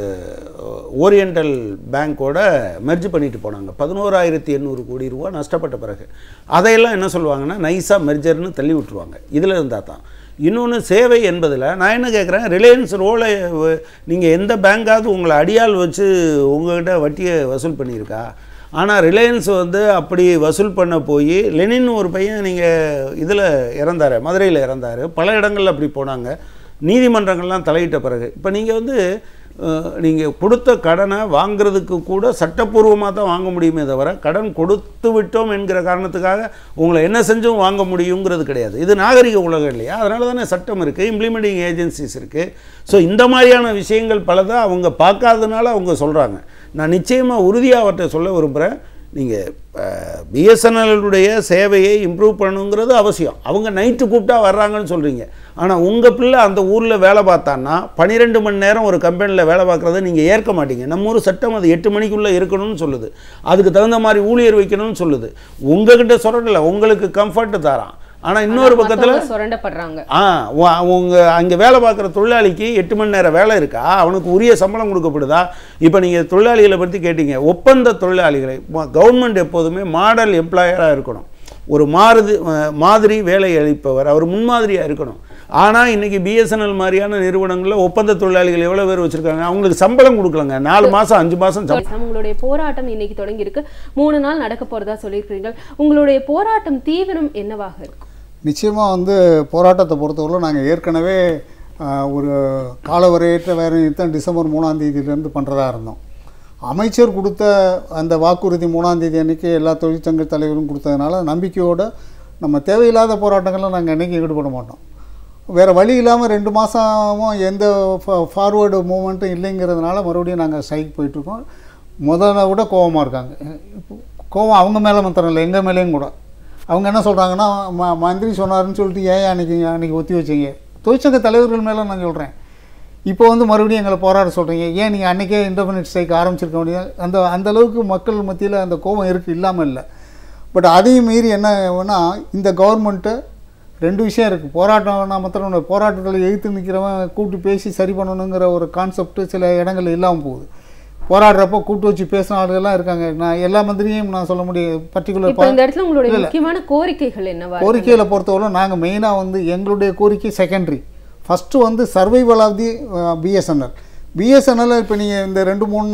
ஓரியண்டல் பேங்க்கோட மெர்ஜ் பண்ணிட்டு போனாங்க பதினோராயிரத்தி எண்ணூறு கோடி ரூபா நஷ்டப்பட்ட பிறகு அதையெல்லாம் என்ன சொல்லுவாங்கன்னா நைஸாக மெர்ஜர்னு தள்ளி விட்டுருவாங்க இதில் இருந்தால் தான் இன்னொன்று சேவை என்பதில் நான் என்ன கேட்குறேன் ரிலையன்ஸ் ரோலை நீங்கள் எந்த பேங்காவது உங்களை அடியால் வச்சு உங்ககிட்ட வட்டியை வசூல் பண்ணியிருக்கா ஆனால் ரிலையன்ஸ் வந்து அப்படி வசூல் பண்ண போய் லெனின் ஒரு பையன் நீங்கள் இதில் இறந்தார் மதுரையில் இறந்தார் பல இடங்கள்ல அப்படி போனாங்க நீதிமன்றங்கள்லாம் தலையிட்ட பிறகு இப்போ நீங்கள் வந்து நீங்கள் கொடுத்த கடனை வாங்குறதுக்கு கூட சட்டப்பூர்வமாக தான் வாங்க முடியுமே தவிர கடன் கொடுத்து விட்டோம் என்கிற காரணத்துக்காக உங்களை என்ன செஞ்சும் வாங்க முடியுங்கிறது கிடையாது இது நாகரிக உலகம் இல்லையா அதனால தானே சட்டம் இருக்குது இம்ப்ளிமெண்டிங் ஏஜென்சிஸ் இருக்குது ஸோ இந்த மாதிரியான விஷயங்கள் பலதை அவங்க பார்க்காதனால அவங்க சொல்கிறாங்க நான் நிச்சயமாக உறுதியாக அவர்கிட்ட சொல்ல விரும்புகிறேன் நீங்கள் பிஎஸ்என்எல்லுடைய சேவையை இம்ப்ரூவ் பண்ணணுங்கிறது அவசியம் அவங்க நைட்டு கூப்பிட்டா வர்றாங்கன்னு சொல்கிறீங்க ஆனால் உங்கள் பிள்ளை அந்த ஊரில் வேலை பார்த்தான்னா பன்னிரெண்டு மணி நேரம் ஒரு கம்பெனியில் வேலை பார்க்குறத நீங்கள் ஏற்க மாட்டீங்க நம்ம ஊர் சட்டம் அது எட்டு மணிக்குள்ளே இருக்கணும்னு சொல்லுது அதுக்கு தகுந்த மாதிரி ஊழியர் வைக்கணும்னு சொல்லுது உங்ககிட்ட சொல்லல உங்களுக்கு கம்ஃபர்ட் தரான் ஆனால் இன்னொரு பக்கத்தில் மத்தவங்க சுரண்டப்படுறாங்க ஆ உ- உங்க அங்கே வேலை பார்க்குற தொழிலாளிக்கு எட்டு மணி நேரம் வேலை இருக்கா அவனுக்கு உரிய சம்பளம் கொடுக்கப்படுதா இப்போ நீங்கள் தொழிலாளிகளை பற்றி கேட்டீங்க ஒப்பந்த தொழிலாளிகளை கவர்மெண்ட் எப்போதுமே மாடல் எம்ப்ளாயராக இருக்கணும் ஒரு மாறுது அஹ், மாதிரி வேலை அளிப்பவர் அவர் முன்மாதிரியாக இருக்கணும் ஆனால் இன்னைக்கு பிஎஸ்என்எல் மாதிரியான நிறுவனங்களில் ஒப்பந்த தொழிலாளிகள் எவ்வளோ பேர் வச்சுருக்காங்க அவங்களுக்கு சம்பளம் கொடுக்கலங்க நாலு மாதம் அஞ்சு மாதம் சம்பளம் உங்களுடைய போராட்டம் இன்னைக்கு தொடங்கி இருக்கு மூணு நாள் நடக்க போறதா சொல்லியிருக்கிறீங்க உங்களுடைய போராட்டம் தீவிரம் என்னவாக இருக்கும் நிச்சயமாக வந்து போராட்டத்தை பொறுத்தவரை நாங்கள் ஏற்கனவே ஆஹ், ஒரு காலவரையற்ற வேறு நிறுத்தம் டிசம்பர் மூணாம் தேதியிலேருந்து பண்ணுறதா இருந்தோம் அமைச்சர் கொடுத்த அந்த வாக்குறுதி மூணாம் தேதி அன்னைக்கு எல்லா தொழிற்சங்க தலைவரும் கொடுத்ததுனால நம்பிக்கையோடு நம்ம தேவையில்லாத போராட்டங்களில் நாங்கள் என்றைக்கும் ஈடுபட மாட்டோம் வேறு வழி இல்லாமல் ரெண்டு மாதமும் எந்த ஃபார்வேர்டு மூமெண்ட்டும் இல்லைங்கிறதுனால மறுபடியும் நாங்கள் ஸ்ட்ரைக் போயிட்டுருக்கோம் முதல்ல விட கோவமாக இருக்காங்க இப்போ கோவம் அவங்க மேலே மாத்திரம் இல்லை எங்கள் மேலேயும் கூட அவங்க என்ன சொல்கிறாங்கன்னா ம மந்திரி சொன்னாருன்னு சொல்லிட்டு ஏன் அன்றைக்கி அன்றைக்கி ஒத்தி வச்சீங்க தொழிற்சங்க தலைவர்கள் மேலே நான் சொல்கிறேன் இப்போ வந்து மறுபடியும் எங்களை போராட சொல்கிறீங்க ஏன் நீங்கள் அன்றைக்கே இன்டர்மினட் ஸ்ட்ரைக் ஆரம்பிச்சிருக்க முடியாது அந்த அந்த அளவுக்கு மக்கள் மத்தியில் அந்த கோபம் இருக்குது இல்லாமல் இல்லை பட் அதையும் மீறி என்ன வேணா இந்த கவர்மெண்ட்டு ரெண்டு விஷயம் இருக்குது போராட்டம் நான் மாத்திரம் இல்லை, போராட்டத்தில் எதிர்த்து நிற்கிறவன் கூப்பிட்டு பேசி சரி பண்ணணுங்கிற ஒரு கான்செப்ட் சில இடங்கள்ல இல்லாமல் போகுது போராடுறப்போ கூப்பிட்டு வச்சு பேசின ஆளுகள்லாம் இருக்காங்க நான் எல்லா மந்திரியும் நான் சொல்ல முடியும் பர்டிகுலர் இப்ப இந்த இடத்துல உங்களுடைய முக்கியமான கோரிக்கைகள் என்னவா இருக்கு? கோரிக்கையில் பொறுத்தவரை நாங்கள் மெயினாக வந்து எங்களுடைய கோரிக்கை செகண்டரி ஃபஸ்ட்டு வந்து survival of the BSNL BSNL இப்போ நீங்கள் இந்த ரெண்டு மூணு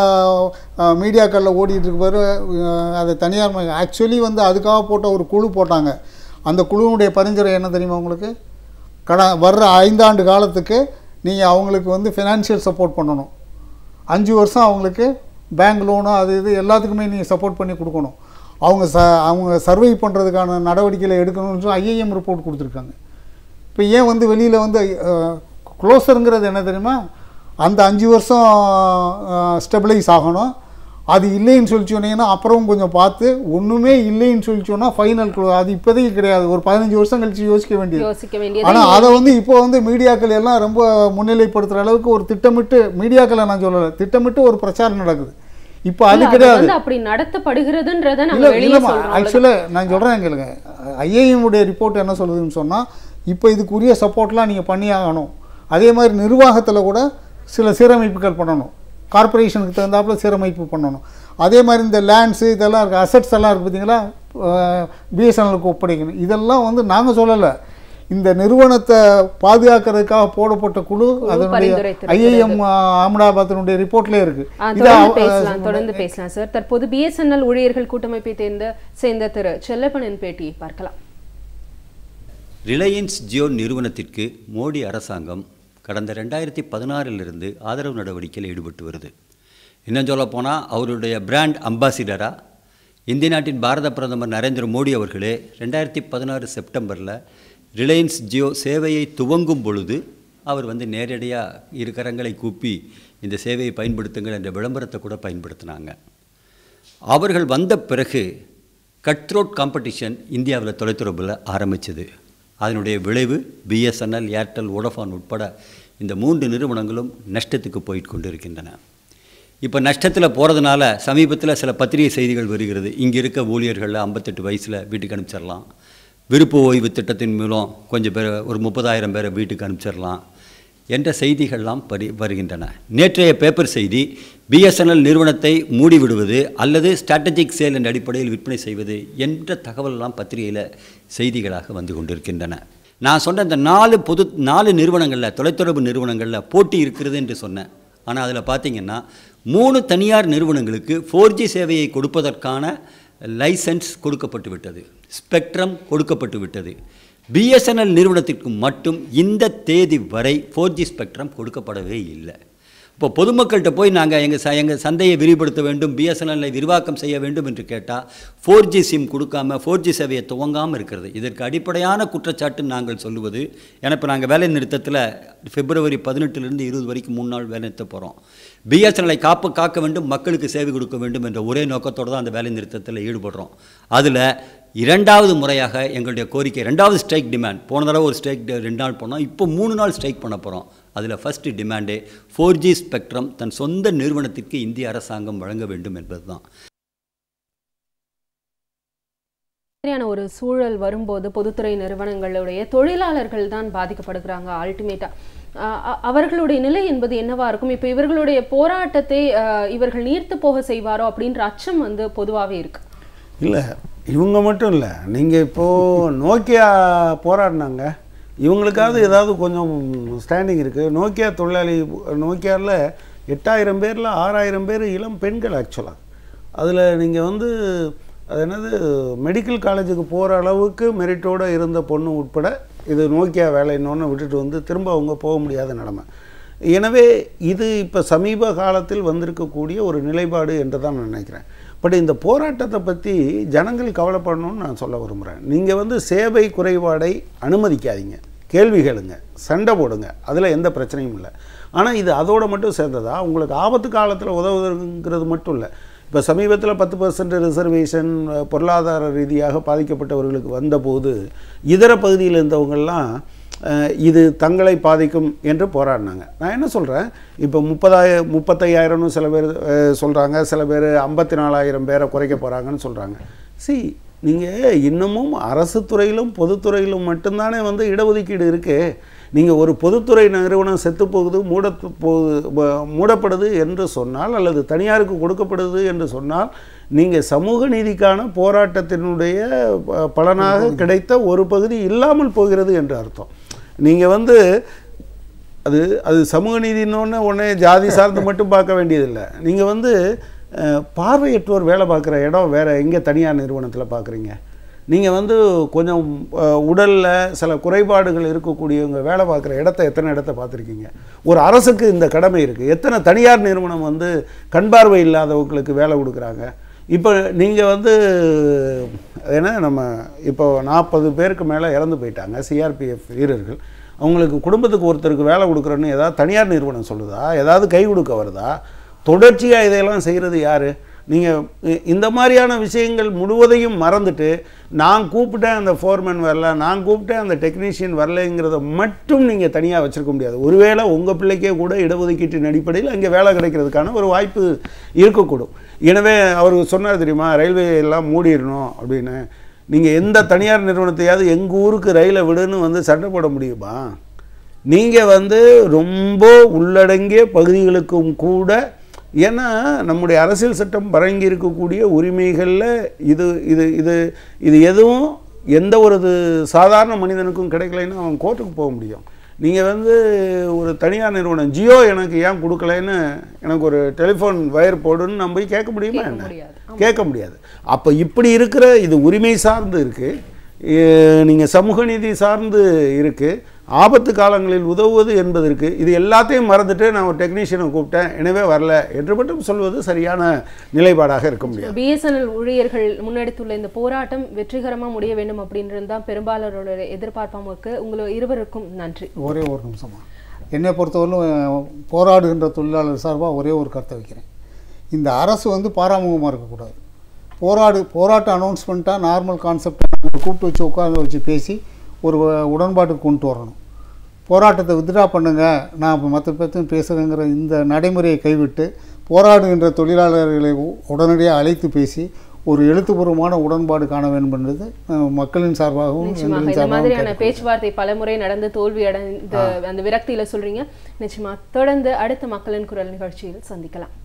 நாளாக மீடியாக்களில் ஓடிட்டு இருக்க பாரு அஹ், அது தனியார் ஆக்சுவலி வந்து அதுக்காக போட்ட ஒரு குழு போட்டாங்க அந்த குழுவுடைய பரிந்துரை என்ன தெரியுமா உங்களுக்கு கட வர்ற ஐந்தாண்டு காலத்துக்கு நீங்கள் அவங்களுக்கு வந்து ஃபினான்ஷியல் சப்போர்ட் பண்ணணும் அஞ்சு வருஷம் அவங்களுக்கு பேங்க் லோனு அது இது எல்லாத்துக்குமே நீங்கள் சப்போர்ட் பண்ணி கொடுக்கணும் அவங்க ச அவங்க சர்வை பண்ணுறதுக்கான நடவடிக்கைகளை எடுக்கணும்னு சொல்லி ஐஏஎம் ரிப்போர்ட் கொடுத்துருக்காங்க இப்போ ஏன் வந்து வெளியில் வந்து க்ளோஸருங்கிறது என்ன தெரியுமா அந்த அஞ்சு வருஷம் ஸ்டெபிளைஸ் ஆகணும் அது இல்லைன்னு சொல்லி சொன்னீங்கன்னா அப்புறம் கொஞ்சம் பார்த்து ஒன்றுமே இல்லைன்னு சொல்லி சொன்னால் ஃபைனல் க்ளோ அது இப்போதைக்கு கிடையாது ஒரு பதினஞ்சு வருஷம் கழிச்சு யோசிக்க வேண்டியது யோசிக்க வேண்டியது ஆனால் அதை வந்து இப்போ வந்து மீடியாக்கள் எல்லாம் ரொம்ப முன்னிலைப்படுத்துகிற அளவுக்கு ஒரு திட்டமிட்டு மீடியாக்களை நான் சொல்லலை திட்டமிட்டு ஒரு பிரச்சாரம் நடக்குது இப்போ அது இல்ல, கிடையாது வந்து அப்படி நடத்தப்படுகிறதுன்றத நம்ம இல்லை வெளியே இல்லைம்மா சொல்றோம் ஆக்சுவலாக நான் சொல்கிறேன் கேளுங்க ஐஏஎம் உடைய ரிப்போர்ட் என்ன சொல்லுதுன்னு சொன்னால் இப்போ இதுக்குரிய சப்போர்ட்லாம் நீங்கள் பண்ணி ஆகணும் அதே மாதிரி நிர்வாகத்தில் கூட சில சீரமைப்புகள் பண்ணணும் கார்ப்பரேஷனுக்கு தகுந்தாப்புல சீரமைப்பு பண்ணணும் அதே மாதிரி இந்த லேண்ட்ஸு இதெல்லாம் இருக்குது அசட்ஸ் எல்லாம் இருக்குது பார்த்தீங்களா பிஎஸ்என்எலுக்கு ஒப்படைக்கணும் இதெல்லாம் வந்து நாங்கள் சொல்லலை இந்த நிறுவனத்தை பாதுகாக்கிறதுக்காக போடப்பட்ட குழு அதனுடைய பரிந்துரைத்திருக்கிறது. ஐஏஎம் அகமதாபாத்தினுடைய ரிப்போர்ட்லேயே இருக்குது ஆ, இது தொடர்ந்து அவ- பேசலாம் தொடர்ந்து பேசலாம் சார் தற்போது பிஎஸ்என்எல் ஊழியர்கள் கூட்டமைப்பை சேர்ந்த சேர்ந்த திரு செல்லப்பனின் பேட்டியை பார்க்கலாம் ரிலையன்ஸ் ஜியோ நிறுவனத்திற்கு மோடி அரசாங்கம் கடந்த ரெண்டாயிரத்தி பதினாறிலிருந்து ஆதரவு நடவடிக்கையில் ஈடுபட்டு வருது இன்னும் சொல்லப் போனால் அவருடைய பிராண்ட் அம்பாசிடராக இந்திய நாட்டின் பாரத பிரதமர் நரேந்திர மோடி அவர்களே ரெண்டாயிரத்தி பதினாறு செப்டம்பரில் ரிலையன்ஸ் ஜியோ சேவையை துவங்கும் பொழுது அவர் வந்து நேரடியாக இரு கரங்களை கூப்பி இந்த சேவையை பயன்படுத்துங்கள் என்ற விளம்பரத்தை கூட பயன்படுத்தினாங்க அவர்கள் வந்த பிறகு கட்ரோட் காம்படிஷன் இந்தியாவில் தொலைத்தொடர்பில் ஆரம்பிச்சது அதனுடைய விளைவு பிஎஸ்என்எல் ஏர்டெல் வோடஃபான் உட்பட இந்த மூன்று நிறுவனங்களும் நஷ்டத்துக்கு போயிட்டு கொண்டு இருக்கின்றன இப்போ நஷ்டத்தில் போகிறதுனால சமீபத்தில் சில பத்திரிகை செய்திகள் வருகிறது இங்கே இருக்க ஊழியர்களில் ஐம்பத்தெட்டு வயசில் வீட்டுக்கு அனுப்பிச்சிடலாம் விருப்ப ஓய்வு திட்டத்தின் மூலம் கொஞ்சம் பேர் ஒரு முப்பதாயிரம் பேரை வீட்டுக்கு அனுப்பிச்சிடலாம் என்ற செய்திகள்லாம் பரி வருகின்றன நேற்றைய பேப்பர் செய்தி பிஎஸ்என்எல் நிறுவனத்தை மூடிவிடுவது அல்லது ஸ்ட்ராட்டஜிக் சேல் என்ற அடிப்படையில் விற்பனை செய்வது என்ற தகவலெல்லாம் பத்திரிகையில் செய்திகளாக வந்து கொண்டிருக்கின்றன நான் சொன்ன இந்த நாலு பொது நாலு நிறுவனங்களில் தொலைத்தொடர்பு நிறுவனங்களில் போட்டி இருக்கிறது என்று சொன்னேன் ஆனால் அதில் பார்த்தீங்கன்னா மூணு தனியார் நிறுவனங்களுக்கு ஃபோர் ஜி சேவையை கொடுப்பதற்கான லைசன்ஸ் கொடுக்கப்பட்டு விட்டது ஸ்பெக்ட்ரம் கொடுக்கப்பட்டு விட்டது பிஎஸ்என்எல் நிறுவனத்திற்கு மட்டும் இந்த தேதி வரை ஃபோர் ஜி ஸ்பெக்ட்ரம் கொடுக்கப்படவே இல்லை இப்போ பொதுமக்கள்கிட்ட போய் நாங்கள் எங்கள் ச எங்கள் சந்தையை விரிவுபடுத்த வேண்டும் பிஎஸ்என்எல்லை விரிவாக்கம் செய்ய வேண்டும் என்று கேட்டால் ஃபோர் ஜி சிம் கொடுக்காம ஃபோர் ஜி சேவையை துவங்காமல் இருக்கிறது இதற்கு அடிப்படையான குற்றச்சாட்டு நாங்கள் சொல்லுவது ஏன்னா இப்போ நாங்கள் வேலை நிறுத்தத்தில் பிப்ரவரி பதினெட்டுலேருந்து இருபது வரைக்கும் மூணு நாள் வேலை நிறுத்த போகிறோம் பிஎஸ்என்எல்லை காப்பு காக்க வேண்டும் மக்களுக்கு சேவை கொடுக்க வேண்டும் என்ற ஒரே நோக்கத்தோடு தான் அந்த வேலை நிறுத்தத்தில் ஈடுபடுறோம் அதில் இரண்டாவது முறையாக எங்களுடைய கோரிக்கை ரெண்டாவது ஸ்ட்ரைக் டிமாண்ட் போன தடவை ஒரு ஸ்ட்ரைக் ரெண்டு நாள் போனோம் இப்போ மூணு நாள் ஸ்ட்ரைக் பண்ண போகிறோம் அதில் ஃபஸ்ட்டு டிமாண்டே ஃபோர் ஜி ஸ்பெக்ட்ரம் தன் சொந்த நிறுவனத்திற்கு இந்திய அரசாங்கம் வழங்க வேண்டும் என்பது தான் மாதிரியான ஒரு சூழல் வரும்போது பொதுத்துறை நிறுவனங்களுடைய தொழிலாளர்கள் தான் பாதிக்கப்படுகிறாங்க அல்டிமேட்டா அவர்களுடைய நிலை என்பது என்னவா இருக்கும் இப்போ இவர்களுடைய போராட்டத்தை அஹ், இவர்கள் நீர்த்து போக செய்வாரோ அப்படின்ற அச்சம் வந்து பொதுவாகவே இருக்கு இல்லை இவங்க மட்டும் இல்லை நீங்கள் இப்போது நோக்கியா போராடினாங்க இவங்களுக்காவது ஏதாவது கொஞ்சம் ஸ்டாண்டிங் இருக்குது நோக்கியா தொழிலாளி நோக்கியாவில் எட்டாயிரம் பேரில் ஆறாயிரம் பேர் இளம் பெண்கள் ஆக்சுவலாக அதில் நீங்கள் வந்து அது என்னது மெடிக்கல் காலேஜுக்கு போகிற அளவுக்கு மெரிட்டோடு இருந்த பொண்ணு உட்பட இது நோக்கியா வேலைன்னொன்று விட்டுட்டு வந்து திரும்ப அவங்க போக முடியாத நிலமை எனவே இது இப்போ சமீப காலத்தில் வந்திருக்கக்கூடிய ஒரு நிலைப்பாடு என்று தான் நான் நினைக்கிறேன் பட் இந்த போராட்டத்தை பற்றி ஜனங்கள் கவலைப்படணும்னு நான் சொல்ல விரும்புகிறேன் நீங்கள் வந்து சேவை குறைபாடை அனுமதிக்காதீங்க கேள்வி கேளுங்க சண்டை போடுங்க அதில் எந்த பிரச்சனையும் இல்லை ஆனால் இது அதோடு மட்டும் சேர்ந்ததா உங்களுக்கு ஆபத்து காலத்தில் உதவுதுங்கிறது மட்டும் இல்லை இப்போ சமீபத்தில் பத்து பர்சன்ட் ரிசர்வேஷன் பொருளாதார ரீதியாக பாதிக்கப்பட்டவர்களுக்கு வந்தபோது இதர பகுதியில் இருந்தவங்கெல்லாம் அஹ், இது தங்களை பாதிக்கும் என்று போராடினாங்க நான் என்ன சொல்கிறேன் இப்போ முப்பதாய முப்பத்தையாயிரம்னு சில பேர் சொல்கிறாங்க சில பேர் ஐம்பத்தி நாலாயிரம் பேரை குறைக்க போகிறாங்கன்னு சொல்கிறாங்க சி நீங்கள் இன்னமும் அரசு துறையிலும் பொதுத்துறையிலும் மட்டும்தானே வந்து இடஒதுக்கீடு இருக்குது நீங்கள் ஒரு பொதுத்துறை நிறுவனம் செத்து போகுது மூட போகுது ப- மூடப்படுது என்று சொன்னால் அல்லது தனியாருக்கு கொடுக்கப்படுது என்று சொன்னால் நீங்கள் சமூக நீதிக்கான போராட்டத்தினுடைய ப- பலனாக கிடைத்த ஒரு பகுதி இல்லாமல் போகிறது என்று அர்த்தம் நீங்கள் வந்து அது அது சமூக நீதினோடனே உடனே ஜாதி சார்ந்து மட்டும் பார்க்க வேண்டியதில்லை நீங்கள் வந்து அஹ், பார்வையற்றோர் வேலை பார்க்குற இடம் வேறு எங்கே தனியார் நிறுவனத்தில் பார்க்குறீங்க நீங்கள் வந்து கொஞ்சம் உடலில் சில குறைபாடுகள் இருக்கக்கூடியவங்க வேலை பார்க்குற இடத்த எத்தனை இடத்த பார்த்துருக்கீங்க ஒரு அரசுக்கு இந்த கடமை இருக்குது எத்தனை தனியார் நிறுவனம் வந்து கண் பார்வை இல்லாதவங்களுக்கு வேலை கொடுக்குறாங்க இப்போ நீங்கள் வந்து ஏன்னா நம்ம இப்போ நாற்பது பேருக்கு மேலே இறந்து போயிட்டாங்க சிஆர்பிஎஃப் வீரர்கள் அவங்களுக்கு குடும்பத்துக்கு ஒருத்தருக்கு வேலை கொடுக்குறோன்னு ஏதாவது தனியார் நிறுவனம் சொல்லுதா ஏதாவது கை கொடுக்க வருதா தொடர்ச்சியாக இதையெல்லாம் செய்கிறது யார் நீங்கள் இந்த மாதிரியான விஷயங்கள் முழுவதையும் மறந்துட்டு நான் கூப்பிட்டேன் அந்த ஃபோர்மேன் வரல நான் கூப்பிட்டேன் அந்த டெக்னீஷியன் வரலைங்கிறத மட்டும் நீங்கள் தனியாக வச்சுருக்க முடியாது ஒருவேளை உங்கள் பிள்ளைக்கே கூட இடஒதுக்கீட்டின் அடிப்படையில் அங்கே வேலை கிடைக்கிறதுக்கான ஒரு வாய்ப்பு இருக்கக்கூடும் எனவே அவர் சொன்னார் தெரியுமா ரயில்வே எல்லாம் மூடிடணும் அப்படின்னு நீங்கள் எந்த தனியார் நிறுவனத்தையாவது எங்கள் ஊருக்கு ரயிலை விடுன்னு வந்து சண்டை போட முடியுமா நீங்கள் வந்து ரொம்ப உள்ளடங்கிய பகுதிகளுக்கும் கூட ஏன்னா நம்முடைய அரசியல் சட்டம் வழங்கி இருக்கக்கூடிய உரிமைகளில் இது இது இது இது எதுவும் எந்த ஒரு இது சாதாரண மனிதனுக்கும் கிடைக்கலைன்னா அவன் கோர்ட்டுக்கு போக முடியும் நீங்கள் வந்து ஒரு தனியார் நிறுவனம் ஜியோ எனக்கு ஏன் கொடுக்கலைன்னு எனக்கு ஒரு டெலிஃபோன் வயர் போடுன்னு நம்ம போய் கேட்க முடியுமா கேட்க என்ன முடியாது. கேட்க முடியாது அப்போ இப்படி இருக்கிற இது உரிமை சார்ந்து இருக்குது நீங்கள் சமூக நீதி சார்ந்து இருக்குது ஆபத்து காலங்களில் உதவுவது என்பதற்கு இது எல்லாத்தையும் மறந்துட்டு நான் ஒரு டெக்னீஷியனை கூப்பிட்டேன் எனவே வரல என்று மட்டும் சொல்வது சரியான நிலைப்பாடாக இருக்க முடியாது பிஎஸ்என்எல் ஊழியர்கள் முன்னெடுத்துள்ள இந்த போராட்டம் வெற்றிகரமா முடிய வேண்டும் அப்படின்றது தான் பெரும்பாலரோட எதிர்பார்ப்பாமக்கு உங்களை இருவருக்கும் நன்றி ஒரே ஒரு நிமிஷமா என்னை பொறுத்தவரையிலும் போராடுகின்ற தொழிலாளர் சார்பாக ஒரே ஒரு கருத்தை வைக்கிறேன் இந்த அரசு வந்து பாராமுகமாக இருக்கக்கூடாது போராடு போராட்ட அனௌன்ஸ்மெண்ட்டாக நார்மல் கான்செப்ட் கூப்பிட்டு வச்சு உட்காந்து வச்சு பேசி ஒரு உடன்பாட்டுக்கு கொண்டு வரணும் போராட்டத்தை வித்ட்ரா பண்ணுங்க நான் இப்போ மற்ற பேர்த்தையும் பேசுகிறேங்கிற இந்த நடைமுறையை கைவிட்டு போராடுகின்ற தொழிலாளர்களை உ- உடனடியாக அழைத்து பேசி ஒரு எழுத்துப்பூர்வமான உடன்பாடு காண வேண்டும் என்பது அஹ், மக்களின் சார்பாகவும் நிச்சயமாக எங்களின் இந்த சார்பாகவும் மாதிரியான கேட்டுக்கொள்கிறேன். பேச்சுவார்த்தை பலமுறை நடந்து தோல்வி அடைந்த அந்த விரக்தியில சொல்றீங்க நிச்சயமா தொடர்ந்து அடுத்த மக்களின் குரல் நிகழ்ச்சியில் சந்திக்கலாம்